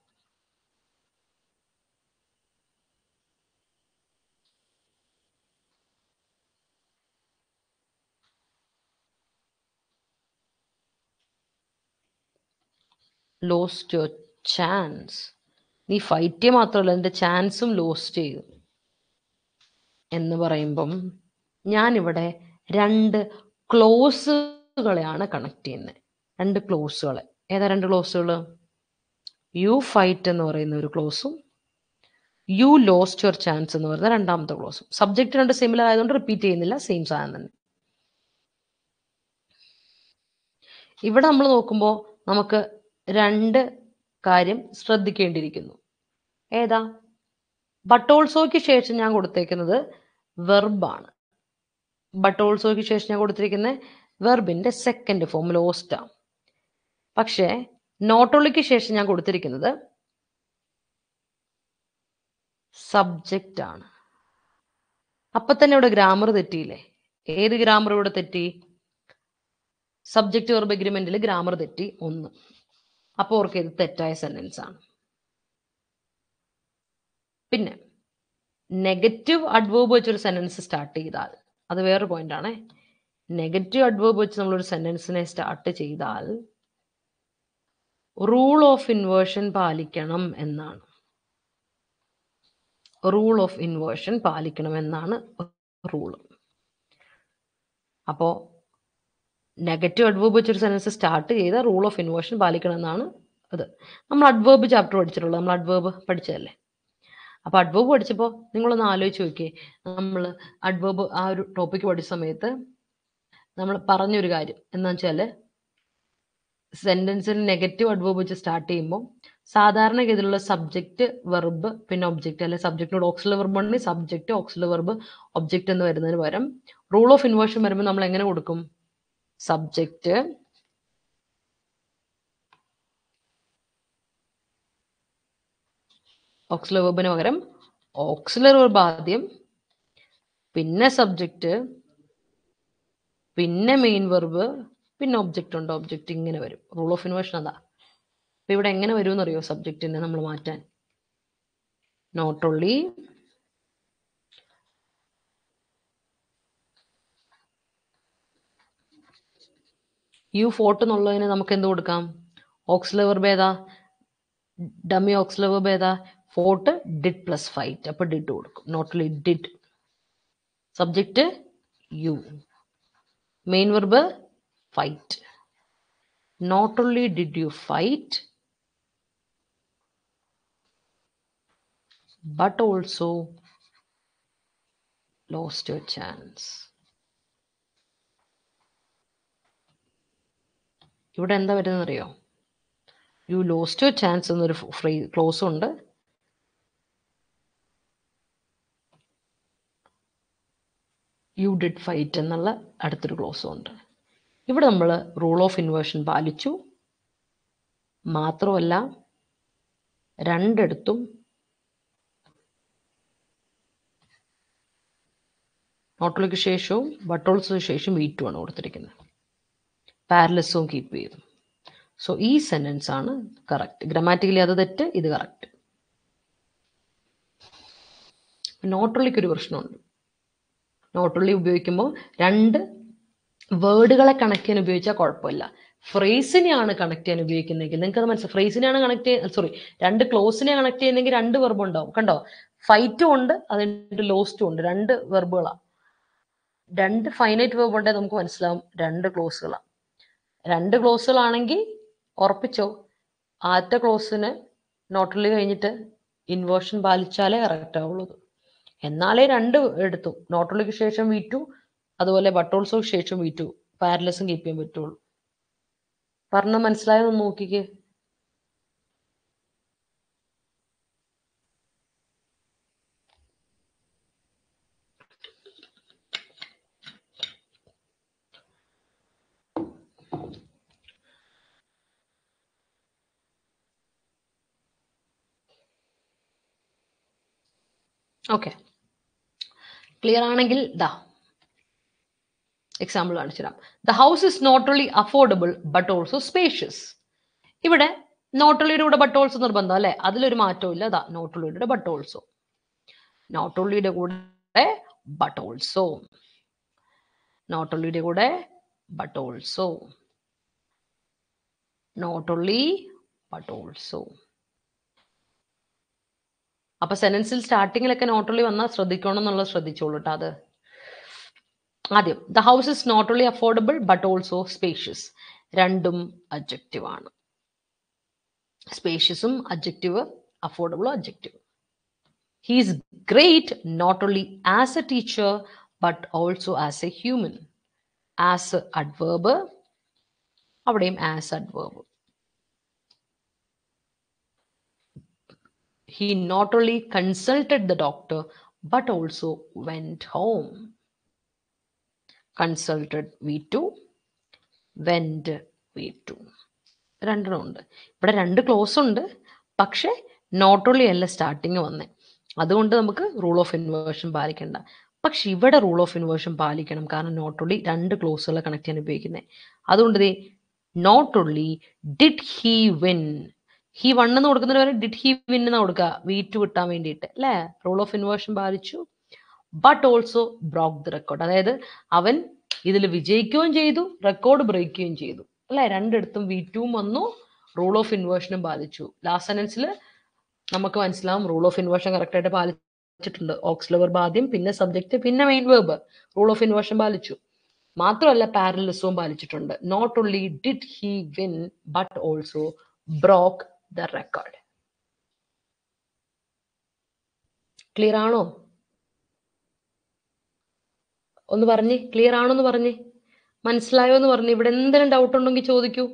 lost your chance നീ ഫൈറ്റ് ചെയ്യുക മാത്രമല്ല എൻ്റെ ചാൻസും ലോസ്റ്റ് ചെയ്തു എന്ന് പറയുമ്പം ഞാനിവിടെ രണ്ട് ക്ലോസുകളെയാണ് കണക്ട് ചെയ്യുന്നത് രണ്ട് ക്ലോസുകളെ ഏതാ രണ്ട് ക്ലോസുകൾ യു ഫൈറ്റ് എന്ന് പറയുന്ന ഒരു ക്ലോസും യു ലോസ്റ്റ് യുവർ ചാൻസ് എന്ന് പറയുന്ന രണ്ടാമത്തെ ക്ലോസും സബ്ജക്റ്റ് രണ്ട് സിമിലർ ആയതുകൊണ്ട് റിപ്പീറ്റ് ചെയ്യുന്നില്ല സെയിം സാധനം തന്നെ ഇവിടെ നമ്മൾ നോക്കുമ്പോൾ നമുക്ക് രണ്ട് കാര്യം ശ്രദ്ധിക്കേണ്ടിയിരിക്കുന്നു ഏതാ ബട്ട് ഓൾസോയ്ക്ക് ശേഷം ഞാൻ കൊടുത്തേക്കുന്നത് വെർബാണ് ബട്ട് ഓൾസോയ്ക്ക് ശേഷം ഞാൻ കൊടുത്തിരിക്കുന്ന വെർബിന്റെ സെക്കൻഡ് ഫോം ലോസ്റ്റാണ് പക്ഷേ നോട്ടൊള്ളിക്ക് ശേഷം ഞാൻ കൊടുത്തിരിക്കുന്നത് സബ്ജക്റ്റ് ആണ് അപ്പൊ തന്നെ ഇവിടെ ഗ്രാമർ തെറ്റിയില്ലേ ഏത് ഗ്രാമർ ഇവിടെ തെറ്റി സബ്ജക്റ്റ് വെർബ് എഗ്രിമെന്റിൽ ഗ്രാമർ തെറ്റി ഒന്ന് അപ്പോൾ ഓർക്ക് ഇത് തെറ്റായ സെന്റൻസ് ആണ് പിന്നെ നെഗറ്റീവ് അഡ്വേർബ് വെച്ചൊരു സെന്റൻസ് സ്റ്റാർട്ട് ചെയ്താൽ അത് വേറൊരു പോയിന്റ് ആണ് നെഗറ്റീവ് അഡ്വേർബ് വെച്ച് നമ്മളൊരു സെന്റൻസിനെ സ്റ്റാർട്ട് ചെയ്താൽ റൂൾ ഓഫ് ഇൻവേർഷൻ പാലിക്കണം എന്നാണ് റൂൾ ഓഫ് ഇൻവേർഷൻ പാലിക്കണം എന്നാണ് റൂള് അപ്പോൾ നെഗറ്റീവ് അഡ്വേർബ് വെച്ചൊരു സെൻറ്റൻസ് സ്റ്റാർട്ട് ചെയ്ത റൂൾ ഓഫ് ഇൻവേർഷൻ പാലിക്കണം എന്നാണ് അത് നമ്മൾ അഡ്വേർബ് ചാപ്റ്റർ പഠിച്ചിട്ടുള്ളത് നമ്മൾ അഡ്വേർബ് പഠിച്ചതല്ലേ അപ്പോൾ അഡ്വേർബ് പഠിച്ചപ്പോൾ നിങ്ങളൊന്ന് ആലോചിച്ച് നോക്കിയേ നമ്മൾ അഡ്വേർബ് ആ ഒരു ടോപ്പിക്ക് പഠിച്ച സമയത്ത് നമ്മൾ പറഞ്ഞൊരു കാര്യം എന്താ വെച്ചാൽ സെന്റൻസിന് നെഗറ്റീവ് അഡ്വേർബ് വെച്ച് സ്റ്റാർട്ട് ചെയ്യുമ്പോൾ സാധാരണഗതിയിലുള്ള സബ്ജക്റ്റ് വെർബ് പിന്നെ ഒബ്ജക്റ്റ് അല്ലെ സബ്ജക്റ്റിനോട് ഓക്സിലർ വെർബ് ഉണ്ടെങ്കിൽ സബ്ജക്റ്റ് ഓക്സിലർ വെർബ് ഒബ്ജക്റ്റ് എന്ന് വരുന്നതിന് പകരം റൂൾ ഓഫ് ഇൻവേർഷൻ വരുമ്പോൾ നമ്മൾ എങ്ങനെ കൊടുക്കും സബ്ജക്റ്റ് ഓക്സിലർ വെർബിന് പകരം ഓക്സിലർ വെർബ് ആദ്യം പിന്നെ സബ്ജക്റ്റ് പിന്നെ മെയിൻ വെർബ് പിന്നെ ഒബ്ജക്റ്റ് ഉണ്ട് ഒബ്ജക്റ്റ് ഇങ്ങനെ വരും റൂൾ ഓഫ് ഇൻവേർഷൻ അതാ അപ്പൊ ഇവിടെ എങ്ങനെ വരും അറിയോ സബ്ജക്റ്റിനെ നമ്മൾ മാറ്റാൻ നോട്ട് ഓൺലി യു ഫോർട്ട് എന്നുള്ളതിന് നമുക്ക് എന്ത് കൊടുക്കാം ഓക്സിലർ വെർബ് ഏതാ ഡമ്മി ഓക്സിലർ വെർബ് ഏതാ ഫോർട്ട് ഡിഡ് പ്ലസ് ഫൈറ്റ് അപ്പൊ ഡിഡ് കൊടുക്കും not only did subject you main verb fight not only did you fight but also lost your chance ഇവിടെ എന്താ വരുന്നത് അറിയോ യു ലോസ്റ്റ് യുവർ ചാൻസ് എന്നൊരു ഫ്രേ ക്ലോസ് ഉണ്ട് യു ഡിഡ് ഫൈറ്റ് എന്നുള്ള അടുത്തൊരു ക്ലോസും ഉണ്ട് ഇവിടെ നമ്മൾ റൂൾ ഓഫ് ഇൻവേർഷൻ പാലിച്ചു മാത്രമല്ല രണ്ടിടത്തും നോട്ടുകൾക്ക് ശേഷവും ബട്ടോൾസിന് ശേഷം വീറ്റും ആണ് കൊടുത്തിരിക്കുന്നത് പാരലസും കീപ്പ് ചെയ്തു സോ ഈ സെന്റൻസ് ആണ് കറക്റ്റ് ഗ്രാമാറ്റിക്കലി അത് തെറ്റ് ഇത് കറക്റ്റ് നോട്ടുള്ളിക്ക് ഒരു പ്രശ്നമുണ്ട് നോട്ടുള്ളി ഉപയോഗിക്കുമ്പോൾ രണ്ട് വേർഡുകളെ കണക്ട് ചെയ്യാൻ ഉപയോഗിച്ചാൽ കുഴപ്പമില്ല ഫ്രേസിനെയാണ് കണക്ട് ചെയ്യാൻ ഉപയോഗിക്കുന്നതെങ്കിൽ നിങ്ങൾക്ക് അത് മനസ്സിലായി ഫ്രേസിനെയാണ് കണക്ട് ചെയ്യാൻ സോറി രണ്ട് ക്ലോസിനെ കണക്ട് ചെയ്യുന്നെങ്കിൽ രണ്ട് വെർബ് ഉണ്ടാവും കണ്ടോ ഫൈറ്റും ഉണ്ട് അതിൻ്റെ ലോസ്റ്റും ഉണ്ട് രണ്ട് വെർബുകളാണ് രണ്ട് ഫൈനൈറ്റ് വെർബ് ഉണ്ടെങ്കിൽ നമുക്ക് മനസ്സിലാവും രണ്ട് ക്ലോസുകളാണ് രണ്ട് ക്ലോസുകളാണെങ്കിൽ ഉറപ്പിച്ചോ ആദ്യത്തെ ക്ലോസിന് നോട്ടുള്ളി കഴിഞ്ഞിട്ട് ഇൻവേർഷൻ പാലിച്ചാലേ കറക്റ്റ് ആവുള്ളൂ എന്നാലേ രണ്ട് എടുത്തു നോട്ടുള്ളിക്ക് ശേഷം വി ടു അതുപോലെ ബട്ടോൾസോക്ക് ശേഷം വി ടു പാരലസും കീപ്പ് ചെയ്യാൻ പറ്റുള്ളൂ പറഞ്ഞ മനസ്സിലായെന്ന് നോക്കിക്കേ ഓക്കെ ക്ലിയർ ആണെങ്കിൽ ദാ എക്സാമ്പിൾ കാണിച്ചു തരാം the house is not only affordable but also spacious ഇവിടെ നോട്ടുള്ളിയുടെ കൂടെ ബട്ട് ഓൾസോ നിർബന്ധം അല്ലെ അതിലൊരു മാറ്റവും ഇല്ല ദാ നോട്ടുള്ളിയുടെ ബട്ട് ഓൾസോ നോട്ടുള്ളിയുടെ കൂടെ ബട്ട് ഓൾസോ നോട്ടുള്ളിയുടെ കൂടെ but also not only but also അപ്പൊ സെനൻസിൽ സ്റ്റാർട്ടിങ്ങിലൊക്കെ നോട്ടുള്ളി വന്നാൽ ശ്രദ്ധിക്കണം എന്നുള്ളത് ശ്രദ്ധിച്ചോളൂ കേട്ടോ അത് ആദ്യം the house is not only affordable but also spacious രണ്ടും അബ്ജക്റ്റീവ് ആണ് സ്പേഷ്യസും അബ്ജക്റ്റീവ് അഫോർഡബിളും adjective he's great not only as a teacher but also as a human as adverb അവിടെയും as adverb he not only consulted the doctor but also went home. Consulted V2, went V2. രണ്ടെണ്ണം ഉണ്ട് ഇവിടെ രണ്ട് ക്ലോസ് ഉണ്ട് പക്ഷെ നോട്ട് ഓൺലി അല്ല സ്റ്റാർട്ടിങ് വന്നേ അതുകൊണ്ട് നമുക്ക് റൂൾ ഓഫ് ഇൻവേർഷൻ പാലിക്കണ്ട പക്ഷെ ഇവിടെ റൂൾ ഓഫ് ഇൻവേർഷൻ പാലിക്കണം കാരണം നോട്ട് ഓൺലി രണ്ട് ക്ലോസുകളെ കണക്ട് ചെയ്യാൻ ഉപയോഗിക്കുന്നത് അതുകൊണ്ട് ദേ not only did he win he won എന്ന് കൊടുക്കുന്നതിന് പകരം ഡിഡ് ഹി വിൻ എന്ന് കൊടുക്കുക വി ടു കിട്ടാൻ വേണ്ടിയിട്ട് അല്ലേ റൂൾ ഓഫ് ഇൻവേർഷൻ പാലിച്ചു but also broke the record അതായത് അവൻ ഇതിൽ വിജയിക്കുകയും ചെയ്തു റെക്കോർഡ് ബ്രേക്ക് ചെയ്യുകയും ചെയ്തു അല്ലേ രണ്ടിടത്തും വി ടുവും വന്നു റൂൾ ഓഫ് ഇൻവേർഷനും പാലിച്ചു ലാസ്റ്റ് സെനൻസിൽ നമുക്ക് മനസ്സിലാവും റൂൾ ഓഫ് ഇൻവേർഷൻ കറക്റ്റ് ആയിട്ട് പാലിച്ചിട്ടുണ്ട് ഓക്സിലവർ ആദ്യം പിന്നെ സബ്ജക്റ്റ് പിന്നെ main verb rule of inversion പാലിച്ചു മാത്രമല്ല പാരലിസവും പാലിച്ചിട്ടുണ്ട് not only did he win but also broke the record clear ആണോ ഒന്ന് പറഞ്ഞേ ക്ലിയർ ആണോ എന്ന് പറഞ്ഞേ മനസ്സിലായോ എന്ന് പറഞ്ഞു ഇവിടെ എന്തെങ്കിലും ഡൗട്ട് ഉണ്ടെങ്കിൽ ചോദിക്കൂ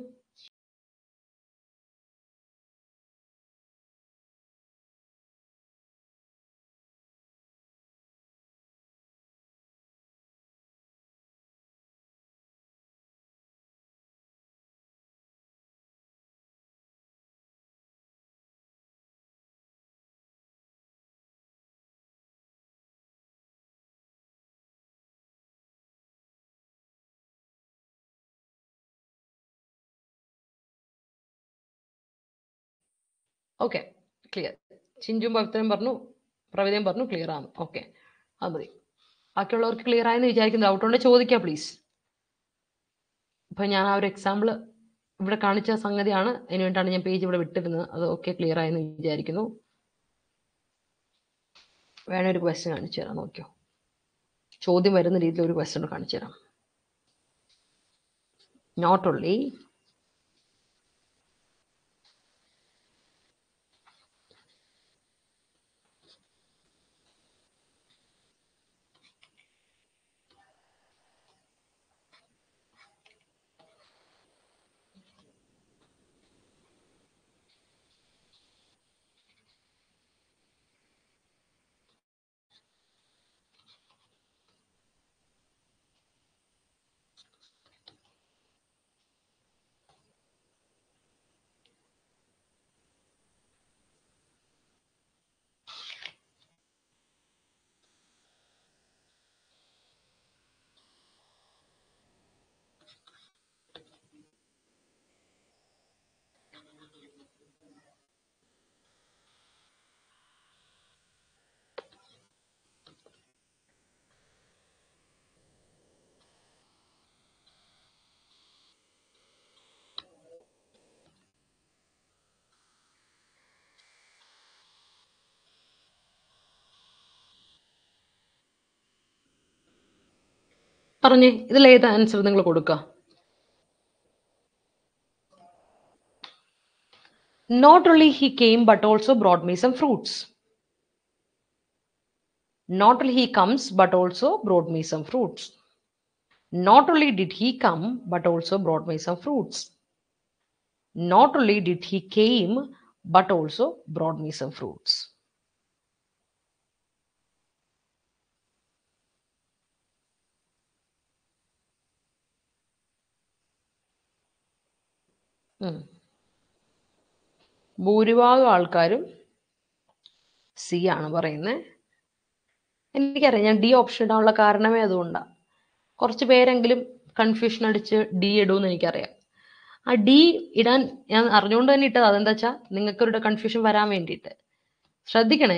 ഓക്കെ ക്ലിയർ ചിഞ്ചും ഭക്തനും പറഞ്ഞു പ്രവിതയും പറഞ്ഞു ക്ലിയർ ആണ് ഓക്കെ അത് മതി ബാക്കിയുള്ളവർക്ക് ക്ലിയർ ആയെന്ന് വിചാരിക്കുന്നു ഡൗട്ട് ഉണ്ടെങ്കിൽ ചോദിക്കാം പ്ലീസ് ഇപ്പം ഞാൻ ആ ഒരു എക്സാമ്പിൾ ഇവിടെ കാണിച്ച സംഗതിയാണ് അതിന് വേണ്ടിയാണ് ഞാൻ പേജ് ഇവിടെ വിട്ടിരുന്നത് അത് ഓക്കെ ക്ലിയർ ആയെന്ന് വിചാരിക്കുന്നു വേണേ ഒരു ക്വസ്റ്റ്യൻ കാണിച്ചു തരാം നോക്കിയോ ചോദ്യം വരുന്ന രീതിയിൽ ഒരു ക്വസ്റ്റ്യൻ കാണിച്ചു തരാം നോട്ട് ഓൺലി പറഞ്ഞേ ഇതിൽ ഏത് ആൻസർ നിങ്ങൾ കൊടുക്കുക not only he came but also brought me some fruits not only he comes but also brought me some fruits not only did he come but also brought me some fruits not only did he came but also brought me some fruits ഭൂരിഭാഗം ആൾക്കാരും സി ആണ് പറയുന്നത് എനിക്കറിയാം ഞാൻ ഡി ഓപ്ഷൻ ഇടാനുള്ള കാരണമേ അതുകൊണ്ടാണ് കുറച്ച് പേരെങ്കിലും കൺഫ്യൂഷൻ അടിച്ച് ഡി ഇടുമെന്ന് എനിക്കറിയാം ആ ഡി ഇടാൻ ഞാൻ അറിഞ്ഞുകൊണ്ട് തന്നെ ഇട്ടത് അതെന്താ വെച്ചാൽ നിങ്ങൾക്കൊരു കൺഫ്യൂഷൻ വരാൻ വേണ്ടിയിട്ട് ശ്രദ്ധിക്കണേ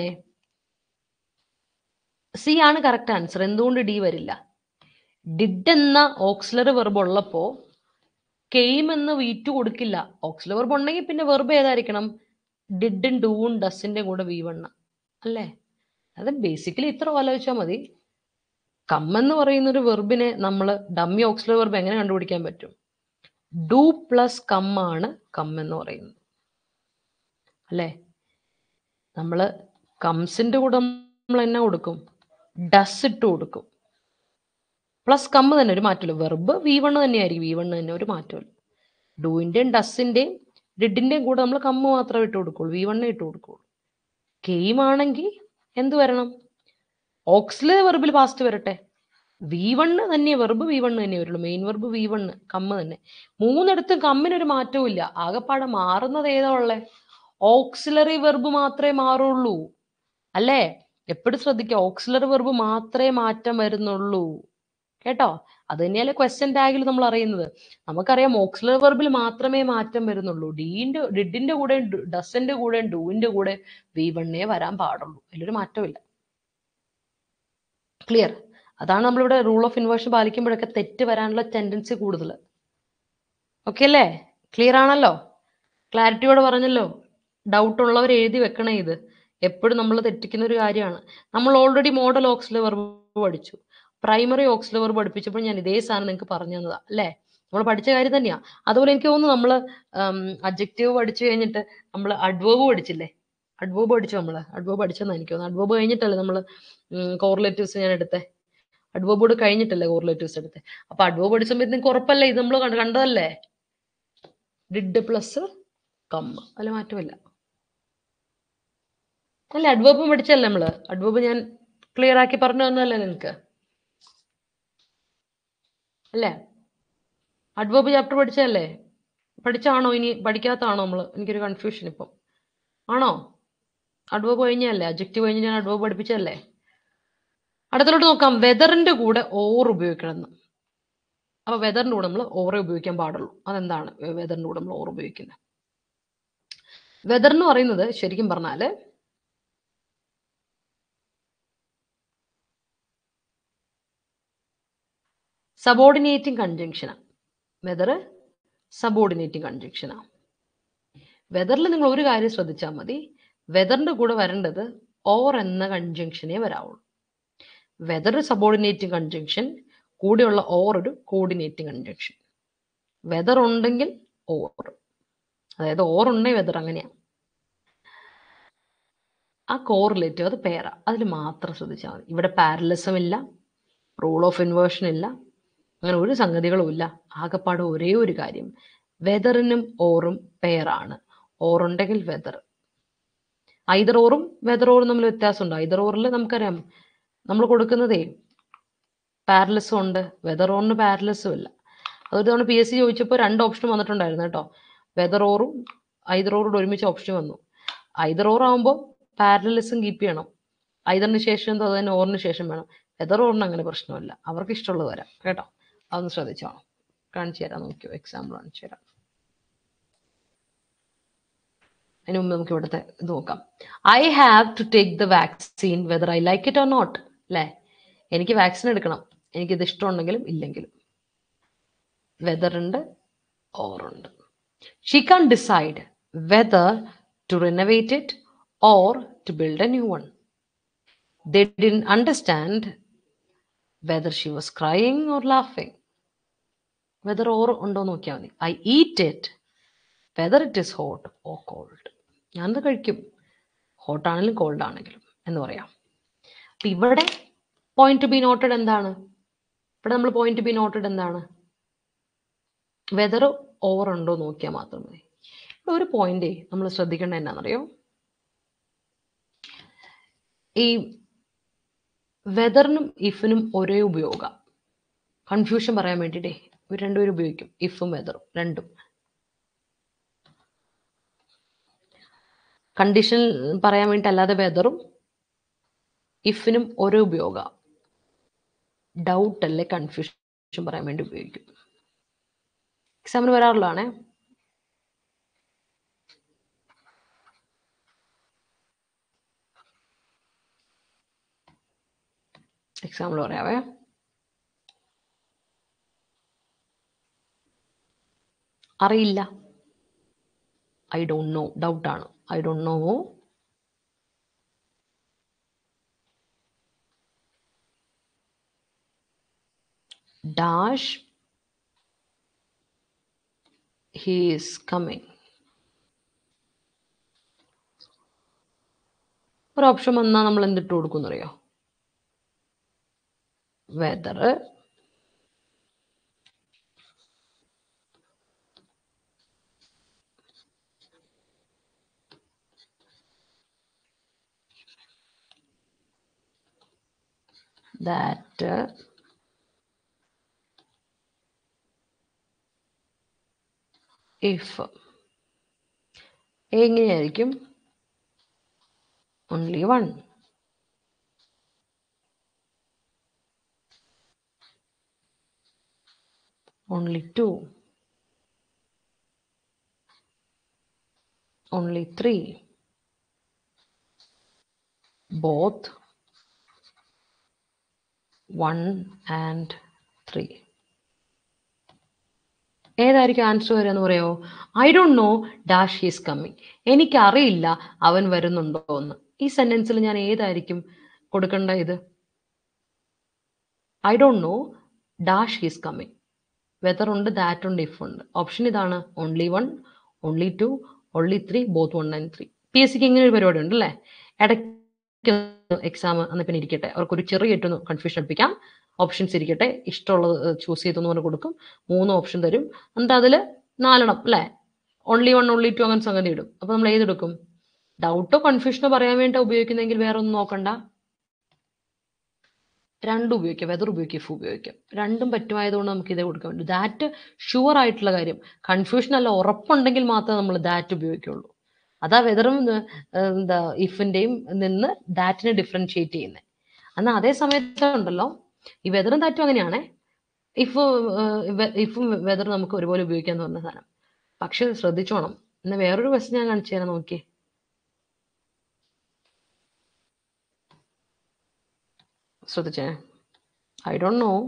സി ആണ് കറക്റ്റ് ആൻസർ എന്തുകൊണ്ട് ഡി വരില്ല ഡിഡ് എന്ന ഓക്സിലറി വെർബ് ഉള്ളപ്പോൾ കെയിം എന്ന് വീറ്റു കൊടുക്കില്ല ഓക്സിലറി വെർബ് ഉണ്ടെങ്കിൽ പിന്നെ വെർബ് ഏതായിരിക്കണം ഡിഡും ഡൂവും ഡസിന്റെ കൂടെ വി വണ്ണ അല്ലേ അത് ബേസിക്കലി ഇത്ര ആലോചിച്ചാൽ മതി കം എന്ന് പറയുന്ന ഒരു വെർബിനെ നമ്മൾ ഡമ്മി ഓക്സിലറി വെർബ് എങ്ങനെ കണ്ടുപിടിക്കാൻ പറ്റും ഡു പ്ലസ് കം ആണ് കം എന്ന് പറയുന്നത് അല്ലേ നമ്മൾ കംസിന്റെ കൂടെ നമ്മൾ എന്നാ കൊടുക്കും ഡസ് ഇട്ട് കൊടുക്കും പ്ലസ് കം തന്നെ ഒരു മാറ്റമില്ല വെർബ് വി വൺ തന്നെയായിരിക്കും വി വൺ തന്നെ ഒരു മാറ്റമില്ല ഡൂവിന്റെയും ഡസിന്റെയും ഡിഡിന്റെയും കൂടെ നമ്മൾ കമ്മ് മാത്രമേ ഇട്ട് കൊടുക്കുള്ളൂ വി വണ്ണേ ഇട്ട് കൊടുക്കുള്ളൂ കെയിം ആണെങ്കിൽ എന്ത് വരണം ഓക്സിലെ വെർബിൽ പാസ്റ്റ് വരട്ടെ വി വണ്ണ് തന്നെ വെർബ് വി വണ്ണ് തന്നെ വരുള്ളൂ main verb V one come തന്നെ മൂന്നിടത്തും കമ്മിനൊരു മാറ്റവും ഇല്ല ആകെപ്പാടെ മാറുന്നത് ഏതാ ഉള്ളേ ഓക്സിലറി വെർബ് മാത്രമേ മാറുള്ളൂ അല്ലേ എപ്പോഴും ശ്രദ്ധിക്കുക ഓക്സിലറി വെർബ് മാത്രമേ മാറ്റം വരുന്നുള്ളൂ കേട്ടോ അത് തന്നെയല്ലേ ക്വസ്റ്റ്യൻ ടാഗിൽ നമ്മൾ അറിയുന്നത് നമുക്കറിയാം ഓക്സിലറി വെർബിൽ മാത്രമേ മാറ്റം വരുന്നുള്ളൂ ഡീന്റെ ഡിഡിന്റെ കൂടെ ഡസന്റെ കൂടെ ഡൂവിന്റെ കൂടെ വി വണ്ണേ വരാൻ പാടുള്ളൂ അതിലൊരു മാറ്റമില്ല ക്ലിയർ അതാണ് നമ്മളിവിടെ റൂൾ ഓഫ് ഇൻവേർഷൻ പാലിക്കുമ്പോഴൊക്കെ തെറ്റ് വരാനുള്ള ടെൻഡൻസി കൂടുതൽ ഓക്കെ അല്ലേ ക്ലിയർ ആണല്ലോ ക്ലാരിറ്റിയോടെ പറഞ്ഞല്ലോ ഡൗട്ട് ഉള്ളവർ എഴുതി വെക്കണേ ഇത് എപ്പോഴും നമ്മൾ തെറ്റിക്കുന്ന ഒരു കാര്യമാണ് നമ്മൾ ഓൾറെഡി മോഡൽ ഓക്സിലെ വെർബ് പഠിച്ചു പ്രൈമറി ഓക്സിലെ വെർബ് പഠിപ്പിച്ചപ്പോൾ ഞാൻ ഇതേ സാധനം നിങ്ങൾക്ക് പറഞ്ഞു തന്നതാ അല്ലേ നമ്മൾ പഠിച്ച കാര്യം തന്നെയാ അതുപോലെ എനിക്ക് തോന്നുന്നു നമ്മൾ അബ്ജക്റ്റീവ് പഠിച്ചു കഴിഞ്ഞിട്ട് നമ്മൾ അഡ്വേബ് പഠിച്ചില്ലേ അഡ്വേബ് പഠിച്ചു നമ്മൾ അഡ്വേബ് പഠിച്ചെന്നാ എനിക്ക് തോന്നുന്നു അഡ്വേബ് കഴിഞ്ഞിട്ടല്ലേ നമ്മൾ കോറിലേറ്റീവ്സ് ഞാൻ എടുത്തേ അഡ്വേബ് കൂടെ കഴിഞ്ഞിട്ടല്ലേ കോറിലേറ്റീവ്സ് എടുത്തേ അപ്പൊ അഡ്വേബ് പഠിച്ചപ്പോൾ നിങ്ങൾക്ക് ഉറപ്പല്ലേ ഇത് നമ്മൾ കണ്ടതല്ലേ ഡിഡ് പ്ലസ് കം അല്ല മാറ്റമില്ല അല്ല അഡ്വേബ് പഠിച്ചല്ലേ നമ്മള് അഡ്വേബ് ഞാൻ ക്ലിയർ ആക്കി പറഞ്ഞു തന്നല്ലേ നിനക്ക് അല്ലേ അഡ്വേബ് ചാപ്റ്റർ പഠിച്ചതല്ലേ പഠിച്ചാണോ ഇനി പഠിക്കാത്താണോ നമ്മൾ എനിക്കൊരു കൺഫ്യൂഷൻ ഇപ്പം ആണോ അഡ്വേബ് കഴിഞ്ഞല്ലേ അജക്റ്റീവ് കഴിഞ്ഞ് ഞാൻ അഡ്വേബ് പഠിപ്പിച്ചതല്ലേ അടുത്തോട്ട് നോക്കാം വെതറിന്റെ കൂടെ ഓർ ഉപയോഗിക്കണം അപ്പൊ വെതറിന്റെ കൂടെ നമ്മൾ ഓറേ ഉപയോഗിക്കാൻ പാടുള്ളൂ അതെന്താണ് വെതറിന്റെ കൂടെ നമ്മൾ ഓർ ഉപയോഗിക്കുന്നത് വെതർ എന്ന് പറയുന്നത് ശരിക്കും പറഞ്ഞാല് സബോർഡിനേറ്റിംഗ് കൺജങ്ഷനാണ് വെതർ സബോർഡിനേറ്റിംഗ് കൺജങ്ഷനാണ് വെതറിൽ നിങ്ങൾ ഒരു കാര്യം ശ്രദ്ധിച്ചാൽ മതി വെതറിന്റെ കൂടെ വരേണ്ടത് ഓർ എന്ന കൺജങ്ഷനേ വരാവുള്ളൂ വെതർ സബോർഡിനേറ്റിംഗ് കൺജങ്ഷൻ കൂടെയുള്ള ഓർ ഒരു കോർഡിനേറ്റിംഗ് കൺജങ്ഷൻ വെതർ ഉണ്ടെങ്കിൽ ഓർ അതായത് ഓർ ഉണ്ടെങ്കിൽ വെതർ അങ്ങനെയാണ് ആ കോറിലേറ്റീവ് അത് പേര അതിൽ മാത്രം ശ്രദ്ധിച്ചാൽ മതി ഇവിടെ പാരലിസം ഇല്ല റൂൾ ഓഫ് ഇൻവേർഷൻ ഇല്ല അങ്ങനെ ഒരു സംഗതികളും ഇല്ല ആകെപ്പാടെ ഒരേ ഒരു കാര്യം വെതറിനും ഓറും പെയറാണ് ഓറുണ്ടെങ്കിൽ വെതർ ഐദർ ഓറും വെതർ ഓറും തമ്മിൽ വ്യത്യാസമുണ്ട് ഐദർ ഓറിൽ നമുക്കറിയാം നമ്മൾ കൊടുക്കുന്നതേ പാരലസും ഉണ്ട് വെതർ ഓറിന് പാരലസും ഇല്ല അതൊരു തവണ പി എസ് സി ചോദിച്ചപ്പോൾ രണ്ട് ഓപ്ഷൻ വന്നിട്ടുണ്ടായിരുന്നു കേട്ടോ വെതർ ഓറും ഐദർ ഓറോട് ഒരുമിച്ച് ഓപ്ഷൻ വന്നു ഐദർ ഓർ ആകുമ്പോൾ പാരലസും കീപ്പ് ചെയ്യണം ഐദറിന് ശേഷം എന്തോ അതിന് ഓറിന് ശേഷം വേണം വെതർ ഓറിന് അങ്ങനെ പ്രശ്നമില്ല അവർക്ക് ഇഷ്ടമുള്ളത് വരാം കേട്ടോ അതൊന്ന് ശ്രദ്ധിച്ചോണം കാണിച്ചു തരാം നോക്കിയോ എക്സാമ്പിൾ കാണിച്ചു തരാം അതിന് മുമ്പ് നമുക്ക് ഇവിടുത്തെ ഇത് നോക്കാം I have to take the vaccine whether I like it or not അല്ലേ എനിക്ക് വാക്സിൻ എടുക്കണം എനിക്കിത് ഇഷ്ടമുണ്ടെങ്കിലും ഇല്ലെങ്കിലും വെദർ ഉണ്ട് ഓറുണ്ട് she can decide whether to renovate it or to build a new one they didn't understand whether she was crying or ലാഫിങ് വെദർ ഓർ ഉണ്ടോ എന്ന് നോക്കിയാൽ മതി I eat it whether it is hot or cold ഞാനത് കഴിക്കും ഹോട്ട് ആണെങ്കിലും കോൾഡ് ആണെങ്കിലും എന്ന് പറയാം അപ്പം ഇവിടെ പോയിന്റ് ടു ബി നോട്ടഡ് എന്താണ് ഇവിടെ നമ്മൾ പോയിന്റ് ടു ബി നോട്ടഡ് എന്താണ് വെദർ ഓവർ ഉണ്ടോ നോക്കിയാൽ മാത്രം മതി ഇവിടെ ഒരു പോയിന്റ് നമ്മൾ ശ്രദ്ധിക്കേണ്ട എന്നാണെന്നറിയോ ഈ വെദറിനും ഇഫിനും ഒരേ ഉപയോഗം കൺഫ്യൂഷൻ പറയാൻ വേണ്ടിയിട്ടേ ഇവർ രണ്ടുപേരും ഉപയോഗിക്കും ഇഫും വെദറും രണ്ടും കണ്ടീഷൻ പറയാൻ വേണ്ടി അല്ലാതെ വെദറും ഇഫിനും ഒരേ ഉപയോഗം ഡൗട്ട് അല്ലെ കൺഫ്യൂഷൻ പറയാൻ വേണ്ടി ഉപയോഗിക്കും എക്സാമിന് വരാറുള്ളതാണേ എക്സാമ്പിൾ പറയാവേ അറിയില്ല ഐ ഡോണ്ട് നോ ഡൗട്ടാണ് I don't know dash he is coming ഒരു ഓപ്ഷൻ വന്നാൽ നമ്മൾ എന്തിട്ട് കൊടുക്കും അറിയോ വെദർ that uh, if എങ്ങനെയായിരിക്കും only one only two only three both one and three ഏതായിരിക്കും ആൻസർ വരിക എന്ന് പറയോ I don't know dash he's coming എനിക്കറിയില്ല അവൻ വരുന്നുണ്ടോ എന്ന് ഈ സെന്റൻസിൽ ഞാൻ ഏതായിരിക്കും കൊടുക്കേണ്ട ഇത് I don't know dash he's coming whether ഉണ്ട് ദാറ്റ് ഉണ്ട് ഇഫ് ഉണ്ട് ഓപ്ഷൻ ഇതാണ് only one only two only three both one and three P S സിക്ക് ഇങ്ങനെ ഒരു പരിപാടി ഉണ്ട് അല്ലേ ഇടയ്ക്ക് എക്സാം അന്ന് പിന്നെ ഇരിക്കട്ടെ അവർക്കൊരു ചെറിയൊറ്റൊന്ന് കൺഫ്യൂഷൻ അടുപ്പിക്കാം ഓപ്ഷൻസ് ഇരിക്കട്ടെ ഇഷ്ടമുള്ളത് ചൂസ് ചെയ്തെന്ന് പറഞ്ഞ് കൊടുക്കും മൂന്ന് ഓപ്ഷൻ തരും എന്നിട്ട് അതിൽ നാലെണ്ണം അല്ലേ ഓൺലി വൺ ഓൺലി ടു അങ്ങനെ സംഗതി ഇടും അപ്പൊ നമ്മൾ ഏതെടുക്കും ഡൗട്ടോ കൺഫ്യൂഷനോ പറയാൻ വേണ്ടി ഉപയോഗിക്കുന്നെങ്കിൽ വേറെ ഒന്നും നോക്കണ്ട രണ്ടും ഉപയോഗിക്കാം വെതർ ഉപയോഗിക്കാം ഇഫ് ഉപയോഗിക്കാം രണ്ടും പറ്റുമായതുകൊണ്ട് നമുക്ക് ഇതേ കൊടുക്കാൻ വേണ്ടി ദാറ്റ് ഷുവർ ആയിട്ടുള്ള കാര്യം കൺഫ്യൂഷൻ അല്ല ഉറപ്പുണ്ടെങ്കിൽ മാത്രമേ നമ്മൾ ദാറ്റ് ഉപയോഗിക്കുള്ളൂ അതാ വെതറും എന്താ ഇഫിന്റെയും നിന്ന് ദാറ്റിനെ ഡിഫറൻഷിയേറ്റ് ചെയ്യുന്നത് എന്നാൽ അതേ സമയത്ത് ഉണ്ടല്ലോ ഈ വെതറും ദാറ്റും അങ്ങനെയാണേ ഇഫ് ഇഫും വെതറും നമുക്ക് ഒരുപോലെ ഉപയോഗിക്കാന്ന് പറഞ്ഞ സാധനം പക്ഷെ ശ്രദ്ധിച്ചോണം എന്നാ വേറൊരു ക്വസ്റ്റ്യൻ ഞാൻ കാണിച്ചു തരാം നോക്കിയേ ശ്രദ്ധിച്ചേ ഐ ഡോണ്ട് നോ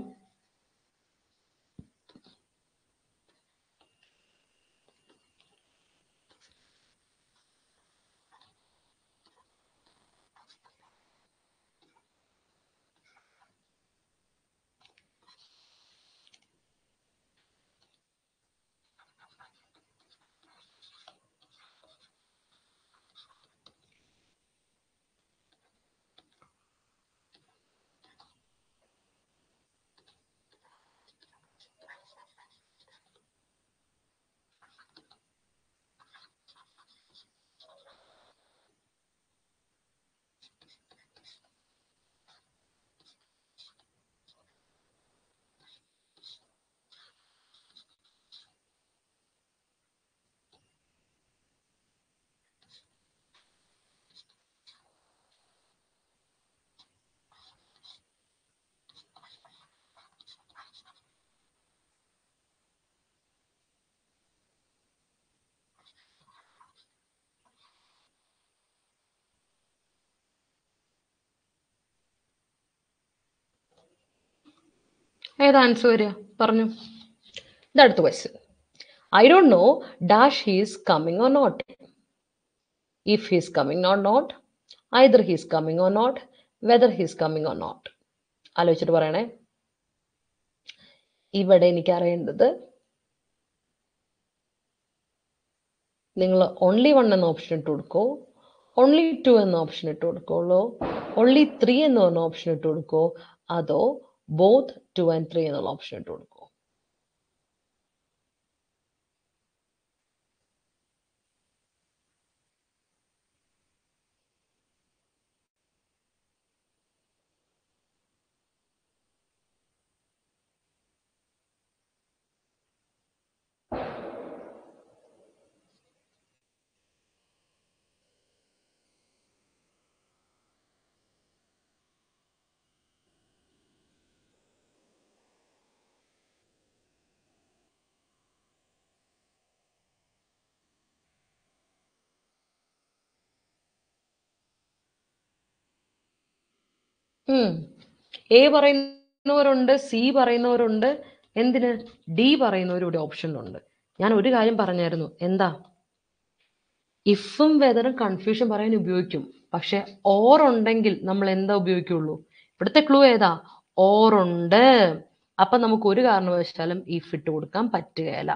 ഏത് ആൻസർ വരിക പറഞ്ഞു ഇതടുത്ത question I don't know dash he's coming or not if he's coming or not either he's coming or not whether he's coming or not ആലോചിച്ചിട്ട് പറയണേ ഇവിടെ എനിക്ക് അറിയേണ്ടത് നിങ്ങൾ ഓൺലി വൺ എന്ന ഓപ്ഷൻ ഇട്ട് കൊടുക്കോ ഓൺലി ടു എന്ന ഓപ്ഷൻ ഇട്ട് കൊടുക്കോളൂ ഓൺലി ത്രീ എന്ന് പറഞ്ഞ ഓപ്ഷൻ ഇട്ട് കൊടുക്കോ അതോ ബോത്ത് ടു ആൻഡ് ത്രീ എന്നുള്ള ഓപ്ഷൻ ഇട്ട് കൊടുക്കോ ഉം. എ പറയുന്നവരുണ്ട് സി പറയുന്നവരുണ്ട് എന്തിന് ഡി പറയുന്നവരും ഇവിടെ ഓപ്ഷനിലുണ്ട് ഞാൻ ഒരു കാര്യം പറഞ്ഞായിരുന്നു എന്താ ഇഫും വെതറും കൺഫ്യൂഷൻ പറയാൻ ഉപയോഗിക്കും പക്ഷെ ഓർ ഉണ്ടെങ്കിൽ നമ്മൾ എന്താ ഉപയോഗിക്കുള്ളൂ ഇവിടുത്തെ ക്ലൂ ഏതാ ഓർ ഉണ്ട് അപ്പൊ നമുക്ക് ഒരു കാരണവശാലും ഇഫ് ഇട്ട് കൊടുക്കാൻ പറ്റുകയില്ല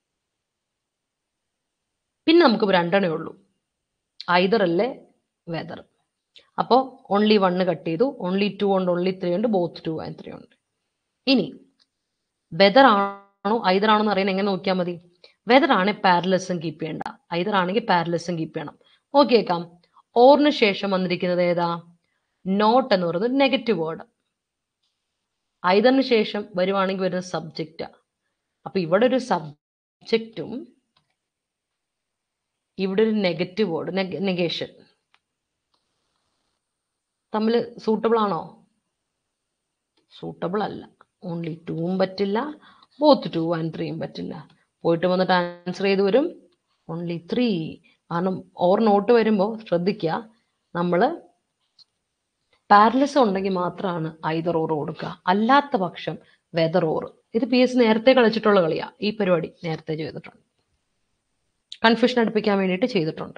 പിന്നെ നമുക്ക് രണ്ടെണ്ണേ ഉള്ളൂ ഐതർ അല്ലേ വെതർ അപ്പോൾ ഓൺലി വണ്ണ് കട്ട് ചെയ്തു ഓൺലി ടു ഉണ്ട് ഓൺലി ത്രീ ഉണ്ട് ബോത്ത് ടു ആൻഡ് ത്രീ ഉണ്ട് ഇനി വെതർ ആണോ ഐതർ ആണോ എന്ന് അറിയാൻ എങ്ങനെ നോക്കിയാൽ മതി വെതർ ആണെങ്കിൽ പാരലസും കീപ്പ് ചെയ്യണ്ട ഐതർ ആണെങ്കിൽ പാരലസും കീപ്പ് ചെയ്യണം നോക്കിയേക്കാം ഓറിന് ശേഷം വന്നിരിക്കുന്നത് ഏതാ നോട്ട് എന്ന് പറയുന്നത് നെഗറ്റീവ് വേർഡ് ഐതറിന് ശേഷം വരുവാണെങ്കിൽ വരുന്ന സബ്ജക്റ്റ് അപ്പൊ ഇവിടെ ഒരു സബ്ജക്റ്റും ഇവിടെ ഒരു നെഗറ്റീവ് വേർഡ് നെഗേഷൻ തമ്മിൽ സൂട്ടബിൾ ആണോ സൂട്ടബിൾ അല്ല ഓൺലി ടൂവും പറ്റില്ല ബോത്ത് ടു ആൻഡ് ത്രീയും പറ്റില്ല പോയിട്ട് വന്നിട്ട് ആൻസർ ചെയ്ത് വരും ഓൺലി ത്രീ കാരണം ഓർ നോട്ട് വരുമ്പോൾ ശ്രദ്ധിക്കുക നമ്മൾ പാരലസ് ഉണ്ടെങ്കിൽ മാത്രമാണ് ഐതർ ഓർ കൊടുക്കുക അല്ലാത്ത പക്ഷം വെതർ ഓർ ഇത് പി എസ് നേരത്തെ കളിച്ചിട്ടുള്ള കളിയാ ഈ പരിപാടി നേരത്തെ ചെയ്തിട്ടുണ്ട് കൺഫ്യൂഷൻ അടുപ്പിക്കാൻ വേണ്ടിയിട്ട് ചെയ്തിട്ടുണ്ട്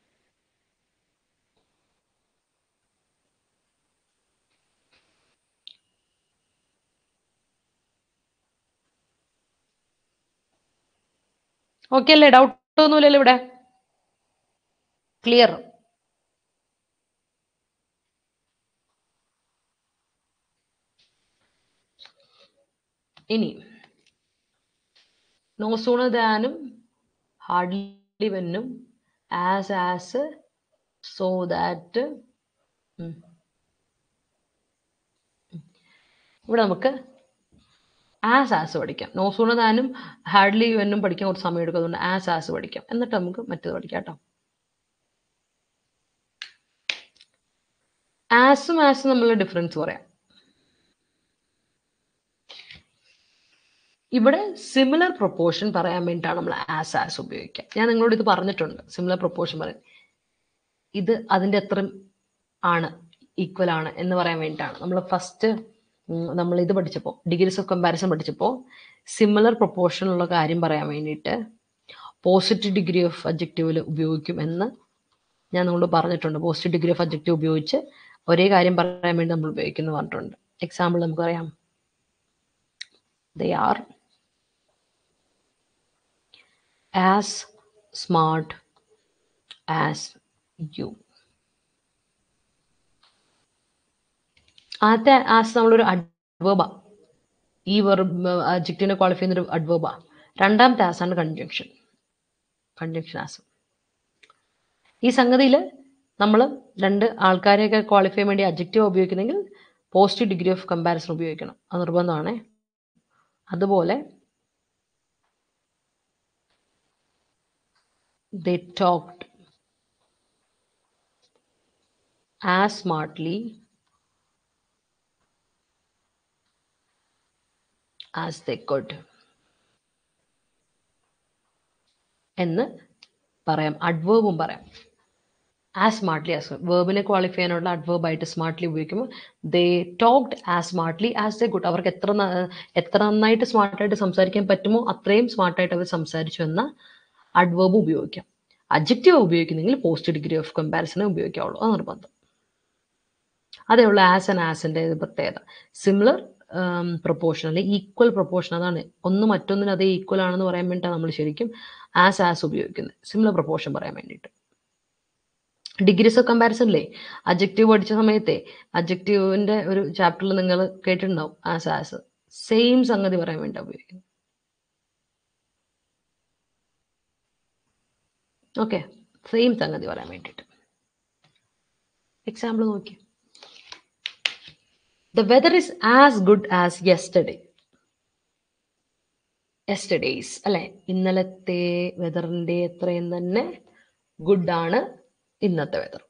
ഓക്കെ അല്ലേ ഡൗട്ട് ഒന്നുമില്ലല്ലോ ഇവിടെ ക്ലിയർ ഇനി നോ സൂണർ ദാനും ഹാർഡ്ലി വെന്നും ആസ് ആസ് സോ ദാറ്റ് ഇവിടെ നമുക്ക് ആസ് ആസ് പഠിക്കാം നോ സൂണർ ദാനും ഹാർഡ്ലി വെന്നും പഠിക്കാൻ കുറച്ച് സമയം എടുക്കുന്നതുകൊണ്ട് ആസ് ആസ് പഠിക്കാം എന്നിട്ട് നമുക്ക് മറ്റേത് പഠിക്കാം കേട്ടോ ആസും ആസും തമ്മിലുള്ള ഡിഫറൻസ് പറയാം ഇവിടെ സിമിലർ പ്രൊപ്പോർഷൻ പറയാൻ വേണ്ടിയിട്ടാണ് നമ്മൾ ആസ് ആസ് ഉപയോഗിക്കുക ഞാൻ നിങ്ങളോട് ഇത് പറഞ്ഞിട്ടുണ്ട് സിമിലർ പ്രൊപ്പോർഷൻ പറയാൻ ഇത് അതിൻ്റെ എത്ര ആണ് ഈക്വൽ ആണ് എന്ന് പറയാൻ വേണ്ടിയിട്ടാണ് നമ്മൾ ഫസ്റ്റ് നമ്മൾ ഇത് പഠിച്ചപ്പോൾ ഡിഗ്രീസ് ഓഫ് കമ്പാരിസൺ പഠിച്ചപ്പോൾ സിമിലർ പ്രൊപ്പോർഷനുള്ള കാര്യം പറയാൻ വേണ്ടിയിട്ട് പോസിറ്റീവ് ഡിഗ്രി ഓഫ് അബ്ജക്റ്റീവിൽ ഉപയോഗിക്കും എന്ന് ഞാൻ നിങ്ങളോട് പറഞ്ഞിട്ടുണ്ട് പോസിറ്റീവ് ഡിഗ്രി ഓഫ് അബ്ജക്റ്റീവ് ഉപയോഗിച്ച് ഒരേ കാര്യം പറയാൻ വേണ്ടി നമ്മൾ ഉപയോഗിക്കുന്നു പറഞ്ഞിട്ടുണ്ട് എക്സാമ്പിൾ നമുക്കറിയാം they are as smart as you ആദ്യത്തെ ആസ് നമ്മളൊരു അഡ്വേബ ഈ വെർബ് അഡ്ജക്റ്റീവിനെ ക്വാളിഫൈ ചെയ്യുന്ന ഒരു അഡ്വേബ രണ്ടാമത്തെ ആസ് ആണ് കൺജങ്ഷൻ കൺജങ്ഷൻ ആസ് ഈ സംഗതിയിൽ നമ്മൾ രണ്ട് ആൾക്കാരെയൊക്കെ ക്വാളിഫൈ ചെയ്യാൻ വേണ്ടി അഡ്ജക്റ്റീവ് ഉപയോഗിക്കുന്നെങ്കിൽ പോസിറ്റീവ് ഡിഗ്രി ഓഫ് കമ്പാരിസൺ ഉപയോഗിക്കണം അത് നിർബന്ധമാണേ അതുപോലെ they talked as smartly as they could എന്ന് പറയാം അഡ്വേബും പറയാം ആസ് സ്മാർട്ട്ലി ആസ് വേർബിനെ ക്വാളിഫൈ ചെയ്യാനുള്ള അഡ്വേബ് ആയിട്ട് സ്മാർട്ട്ലി ഉപയോഗിക്കുമ്പോൾ they talked as smartly as a good അവർക്ക് എത്ര ന- എത്ര നന്നായിട്ട് സ്മാർട്ടായിട്ട് സംസാരിക്കാൻ പറ്റുമോ അത്രയും സ്മാർട്ടായിട്ട് അവർ സംസാരിച്ചു എന്ന അഡ്വേബ് ഉപയോഗിക്കാം അഡ്ജക്റ്റീവ് ഉപയോഗിക്കുന്നെങ്കിൽ പോസ്റ്റ് ഡിഗ്രി ഓഫ് കമ്പാരിസണെ ഉപയോഗിക്കാവുള്ളൂ അത് നിർബന്ധം അതേ ഉള്ളൂ ആസ് ആൻഡ് ആസിൻ്റെ പ്രത്യേകത സിമിലർ പ്രൊപ്പോർഷൻ അല്ലെങ്കിൽ ഈക്വൽ പ്രൊപ്പോർഷൻ അതാണ് ഒന്ന് മറ്റൊന്നിന് അതേ ഈക്വൽ ആണെന്ന് പറയാൻ വേണ്ടിയിട്ടാണ് നമ്മൾ ശരിക്കും ആസ് ആസ് ഉപയോഗിക്കുന്നത് സിമിലർ പ്രൊപ്പോർഷൻ പറയാൻ വേണ്ടിയിട്ട് ഡിഗ്രീസ് ഓഫ് കമ്പാരിസണിലെ അജക്റ്റീവ് പഠിച്ച സമയത്തെ അജക്റ്റീവിന്റെ ഒരു ചാപ്റ്ററിൽ നിങ്ങൾ കേട്ടിട്ടുണ്ടാവും ആസ് ആസ് സെയിം സംഗതി പറയാൻ വേണ്ടി ഉപയോഗിക്കുന്നത് ഓക്കെ സെയിം സംഗതി പറയാൻ വേണ്ടിയിട്ട് എക്സാമ്പിൾ നോക്കി the weather is as good as yesterday yesterday's അല്ലെ ഇന്നലത്തെ വെതറിന്റെ എത്രയും തന്നെ ഗുഡ് ആണ് ഇന്നത്തെ weather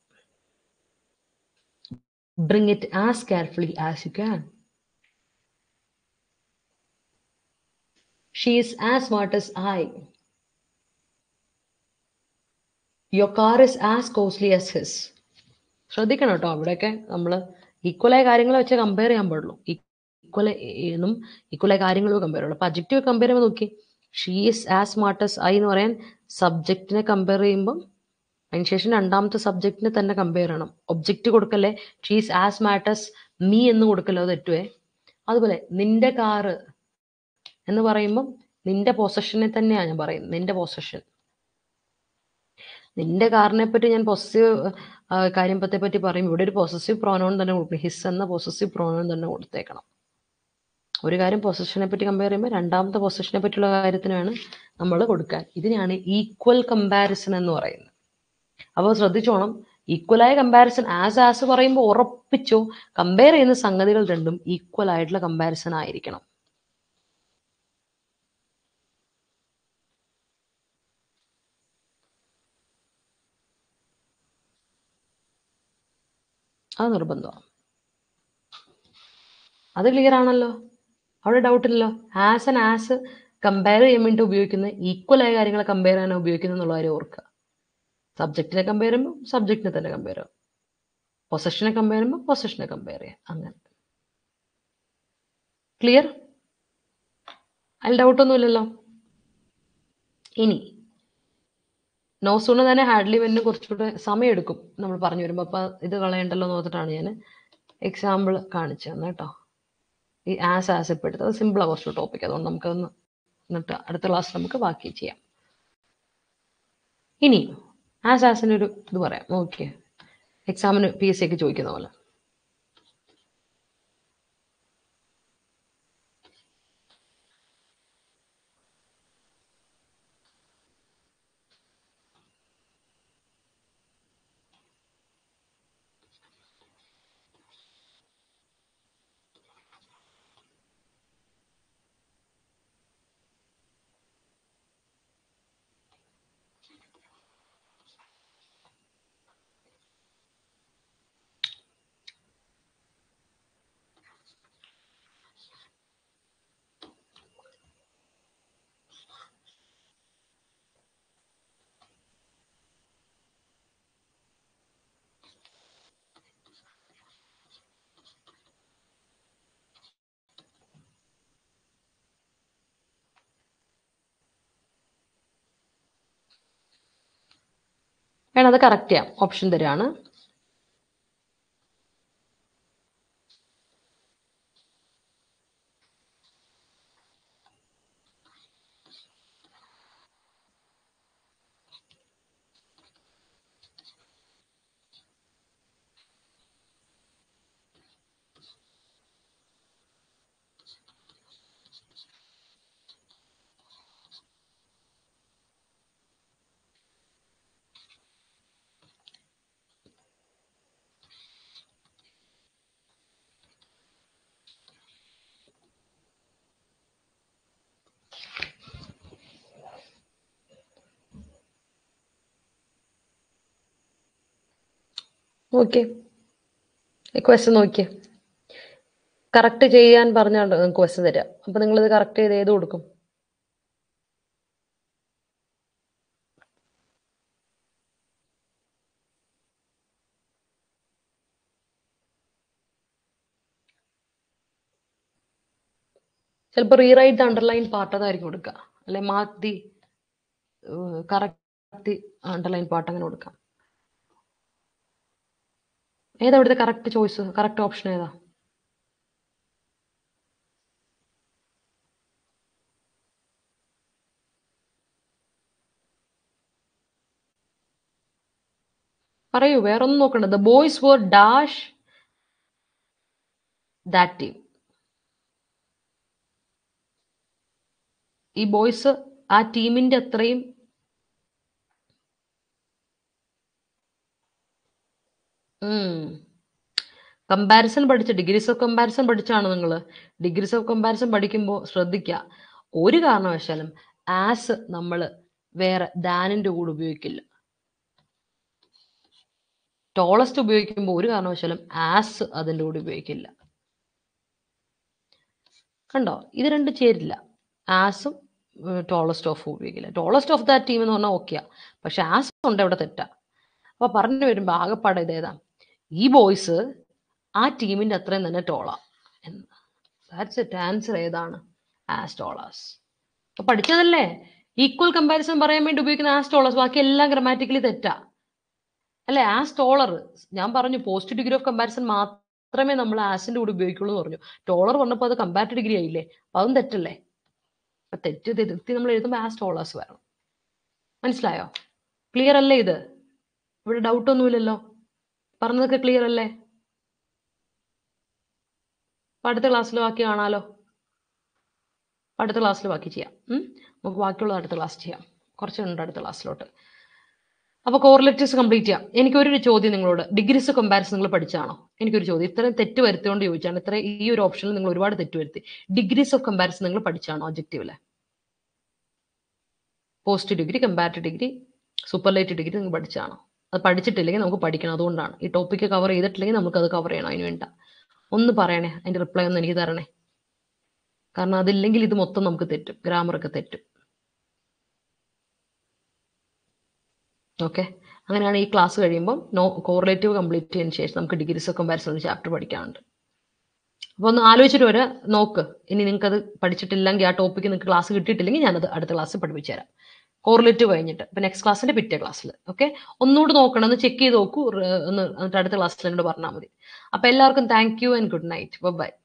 bring it as carefully as you can she is as smart as I your car is as costly as his ശ്രദ്ധിക്കണം കേട്ടോ അവിടെയൊക്കെ നമ്മൾ ഈക്വലായ കാര്യങ്ങൾ വെച്ച് കമ്പയർ ചെയ്യാൻ പാടുള്ളൂ ഈക്വൽ എന്നും ഈക്വലായ കാര്യങ്ങളും കമ്പയർ ചെയ്യുള്ളൂ അപ്പൊ അജക്റ്റീവ് കമ്പയർ ചെയ്യുമ്പോൾ നോക്കി she is as smart as I എന്ന് പറയാൻ സബ്ജക്റ്റിനെ കമ്പയർ ചെയ്യുമ്പം അതിനുശേഷം രണ്ടാമത്തെ സബ്ജക്റ്റിനെ തന്നെ കമ്പയർ ചെയ്യണം ഒബ്ജക്റ്റ് കൊടുക്കല്ലേ she is as smart as me എന്ന് കൊടുക്കല്ലോ അത് തെറ്റുവേ അതുപോലെ നിന്റെ കാറ് എന്ന് പറയുമ്പം നിന്റെ പൊസഷനെ തന്നെയാണ് ഞാൻ പറയുന്നത് നിന്റെ പൊസഷൻ നിന്റെ കാറിനെ പറ്റി ഞാൻ പൊസസീവ് കാര്യത്തെ പറ്റി പറയും ഇവിടെ ഒരു പൊസസീവ് പ്രോനോൺ തന്നെ കൊടുക്കണം ഹിസ് എന്ന പൊസസീവ് പ്രോനോൺ തന്നെ കൊടുത്തേക്കണം ഒരു കാര്യം പൊസഷനെ പറ്റി കമ്പയർ ചെയ്യുമ്പോൾ രണ്ടാമത്തെ പൊസഷനെ പറ്റിയുള്ള കാര്യത്തിനാണ് നമ്മൾ കൊടുക്കാൻ ഇതിനാണ് ഈക്വൽ കമ്പാരിസൺ എന്ന് പറയുന്നത് അപ്പോൾ ശ്രദ്ധിച്ചോണം ഈക്വലായ കമ്പാരിസൺ ആസ് ആസ് പറയുമ്പോൾ ഉറപ്പിച്ചോ കമ്പയർ ചെയ്യുന്ന സംഗതികൾ രണ്ടും ഈക്വൽ ആയിട്ടുള്ള കമ്പാരിസൺ ആയിരിക്കണം അത് നിർബന്ധമാണ് അത് ക്ലിയർ ആണല്ലോ അവിടെ ഡൗട്ട് ഇല്ലല്ലോ ആസ് ആൻ ആസ് കമ്പയർ ചെയ്യാൻ വേണ്ടി ഉപയോഗിക്കുന്ന ഈക്വൽ ആയ കാര്യങ്ങളെ കമ്പയർ ചെയ്യാൻ ഉപയോഗിക്കുന്നത് എന്നുള്ള കാര്യം ഓർക്കുക സബ്ജക്റ്റിനെ കമ്പയർ ചെയ്യുമ്പോൾ സബ്ജക്റ്റിനെ തന്നെ കമ്പയർ ചെയ്യാം പൊസഷനെ കമ്പയർ ചെയ്യുമ്പോൾ പൊസഷനെ കമ്പയർ ചെയ്യാം അങ്ങനെ ക്ലിയർ അതിൽ ഡൗട്ടൊന്നുമില്ലല്ലോ ഇനി നോസൂണ് തന്നെ ഹാഡ്ലി വെന്നിന് കുറച്ചുകൂടെ സമയമെടുക്കും നമ്മൾ പറഞ്ഞു വരുമ്പോൾ അപ്പം ഇത് കളയണ്ടല്ലോ എന്ന് ഓർത്തിട്ടാണ് ഞാൻ എക്സാമ്പിൾ കാണിച്ചു തന്നെ കേട്ടോ ഈ ആസ് ആസ് ഇപ്പം എടുത്തത് സിമ്പിളാണ് കുറച്ച് ടോപ്പിക് അതുകൊണ്ട് നമുക്കതൊന്ന് എന്നിട്ട് അടുത്ത ക്ലാസ് നമുക്ക് ബാക്കി ചെയ്യാം ഇനി ആസ് ആസിന് ഒരു ഇത് പറയാം ഓക്കെ എക്സാമിന് പി എസ് സി ഒക്കെ ചോദിക്കുന്ന പോലെ വേണം അത് കറക്റ്റ് ചെയ്യാം ഓപ്ഷൻ തരാണ് നോക്കിയേ ഈ ക്വസ്റ്റ്യൻ നോക്കിയേ കറക്റ്റ് ചെയ്യാൻ പറഞ്ഞാണ് ക്വസ്റ്റ്യൻ തരിക അപ്പം നിങ്ങളിത് കറക്റ്റ് ചെയ്ത് ഏത് കൊടുക്കും ചിലപ്പോൾ റീറൈറ്റ് ദ അണ്ടർലൈൻ പാർട്ട് അതായിരിക്കും കൊടുക്കുക അല്ലെ mark the correct underline part അങ്ങനെ കൊടുക്കാം ഏതാ ഇവിടുത്തെ കറക്റ്റ് ചോയ്സ് കറക്റ്റ് ഓപ്ഷൻ ഏതാ പറയൂ വേറൊന്നും നോക്കണ്ട the boys were dash that team ഈ ബോയ്സ് ആ ടീമിന്റെ അത്രയും കമ്പാരിസൺ പഠിച്ച ഡിഗ്രീസ് ഓഫ് കമ്പാരിസൺ പഠിച്ചാണ് നിങ്ങൾ ഡിഗ്രീസ് ഓഫ് കമ്പാരിസൺ പഠിക്കുമ്പോൾ ശ്രദ്ധിക്കുക ഒരു കാരണവശാലും ആസ് നമ്മൾ വേറെ ദാനിന്റെ കൂടെ ഉപയോഗിക്കില്ല ടോളസ്റ്റ് ഉപയോഗിക്കുമ്പോൾ ഒരു കാരണവശാലും ആസ് അതിൻ്റെ കൂടെ ഉപയോഗിക്കില്ല കണ്ടോ ഇത് രണ്ട് ചേരില്ല ആസും ടോളസ്റ്റ് ഓഫ് ഉപയോഗിക്കില്ല ടോളസ്റ്റ് ഓഫ് ദാറ്റ് ടീം എന്ന് പറഞ്ഞാൽ ഓക്കെയാ പക്ഷെ ആസ് ഉണ്ട് അവിടെ തെറ്റാ അപ്പൊ പറഞ്ഞു വരുമ്പോൾ ആകെപ്പാടെ ഇതേതാ ഈ ബോയ്സ് ആ ടീമിന്റെ അത്രയും തന്നെ ടോളാ ദാറ്റ്സ് ഇറ്റ് ആൻസർ ഏതാണ് ആസ് ടോളാസ് അപ്പൊ പഠിച്ചതല്ലേ ഈക്വൽ കമ്പാരിസൺ പറയാൻ വേണ്ടി ഉപയോഗിക്കുന്ന ആസ് ടോളേഴ്സ് ബാക്കി എല്ലാം ഗ്രാമാറ്റിക്കലി തെറ്റാ അല്ലെ ആസ് ടോളർ ഞാൻ പറഞ്ഞു പോസ്റ്റ് ഡിഗ്രി ഓഫ് കമ്പാരിസൺ മാത്രമേ നമ്മൾ ആസിന്റെ കൂടെ ഉപയോഗിക്കുള്ളൂ എന്ന് പറഞ്ഞു ടോളർ പറഞ്ഞപ്പോൾ അത് കമ്പാരിറ്റീവ് ഡിഗ്രി ആയില്ലേ അപ്പൊ അതും തെറ്റല്ലേ അപ്പൊ തെറ്റ് തിരുത്തി നമ്മൾ എഴുതുമ്പോൾ ആസ് ടോളേഴ്സ് വരണം മനസ്സിലായോ ക്ലിയർ അല്ലേ ഇത് ഇവിടെ ഡൗട്ട് ഒന്നുമില്ലല്ലോ പറഞ്ഞതൊക്കെ ക്ലിയർ അല്ലേ അപ്പൊ അടുത്ത ക്ലാസ്സിൽ ബാക്കി കാണാലോ അപ്പൊ അടുത്ത ക്ലാസ്സിൽ ബാക്കി ചെയ്യാം ഉം? നമുക്ക് ബാക്കിയുള്ളത് അടുത്ത ക്ലാസ് ചെയ്യാം കുറച്ചുണ്ട് അടുത്ത ക്ലാസ്സിലോട്ട് അപ്പോൾ കോറിലേറ്റീവ്സ് കംപ്ലീറ്റ് ചെയ്യാം എനിക്കൊരു ചോദ്യം നിങ്ങളോട് ഡിഗ്രീസ് കമ്പാരിസൺ നിങ്ങൾ പഠിച്ചാണോ എനിക്കൊരു ചോദ്യം ഇത്രയും തെറ്റ് വരുത്തിയോണ്ട് ചോദിച്ചാണ് ഇത്ര ഈ ഒരു ഓപ്ഷനിൽ നിങ്ങൾ ഒരുപാട് തെറ്റ് വരുത്തി ഡിഗ്രീസ് ഓഫ് കമ്പാരിസൺ നിങ്ങൾ പഠിച്ചാണോ ഒബ്ജക്റ്റീവില് positive degree comparative degree superlative degree നിങ്ങൾ പഠിച്ചാണോ അത് പഠിച്ചിട്ടില്ലെങ്കിൽ നമുക്ക് പഠിക്കണം അതുകൊണ്ടാണ് ഈ ടോപ്പിക്ക് കവർ ചെയ്തിട്ടില്ലെങ്കിൽ നമുക്ക് അത് കവർ ചെയ്യണം അതിന് വേണ്ട ഒന്ന് പറയണേ അതിന്റെ റിപ്ലൈ ഒന്ന് എനിക്ക് തരണേ കാരണം അതില്ലെങ്കിൽ ഇത് മൊത്തം നമുക്ക് തെറ്റും ഗ്രാമറൊക്കെ തെറ്റും ഓക്കെ അങ്ങനെയാണ് ഈ ക്ലാസ് കഴിയുമ്പോൾ നോ കോറിലേറ്റീവ് കംപ്ലീറ്റ് ചെയ്തതിന് ശേഷം നമുക്ക് ഡിഗ്രീസ് ഓഫ് കമ്പാരിസൺ ഒരു ചാപ്റ്റർ പഠിക്കാനുണ്ട് അപ്പോൾ ഒന്ന് ആലോചിച്ചിട്ട് വരെ നോക്ക് ഇനി നിങ്ങൾക്ക് അത് പഠിച്ചിട്ടില്ലെങ്കിൽ ആ ടോപ്പിക്ക് നിങ്ങൾക്ക് ക്ലാസ് കിട്ടിയിട്ടില്ലെങ്കിൽ ഞാനത് അടുത്ത ക്ലാസ്സിൽ പഠിപ്പിച്ചു തരാം കോറിലേറ്റീവ് കഴിഞ്ഞിട്ട് ഇപ്പം നെക്സ്റ്റ് ക്ലാസ്സിന്റെ പിറ്റേ ക്ലാസ്സിൽ ഓക്കെ ഒന്നുകൂടി നോക്കണം ഒന്ന് ചെക്ക് ചെയ്ത് നോക്കൂ റ് ഒന്ന് എന്നിട്ട് അടുത്ത ക്ലാസ്സിൽ എന്നോട് പറഞ്ഞാൽ മതി അപ്പോൾ എല്ലാവർക്കും thank you and good night by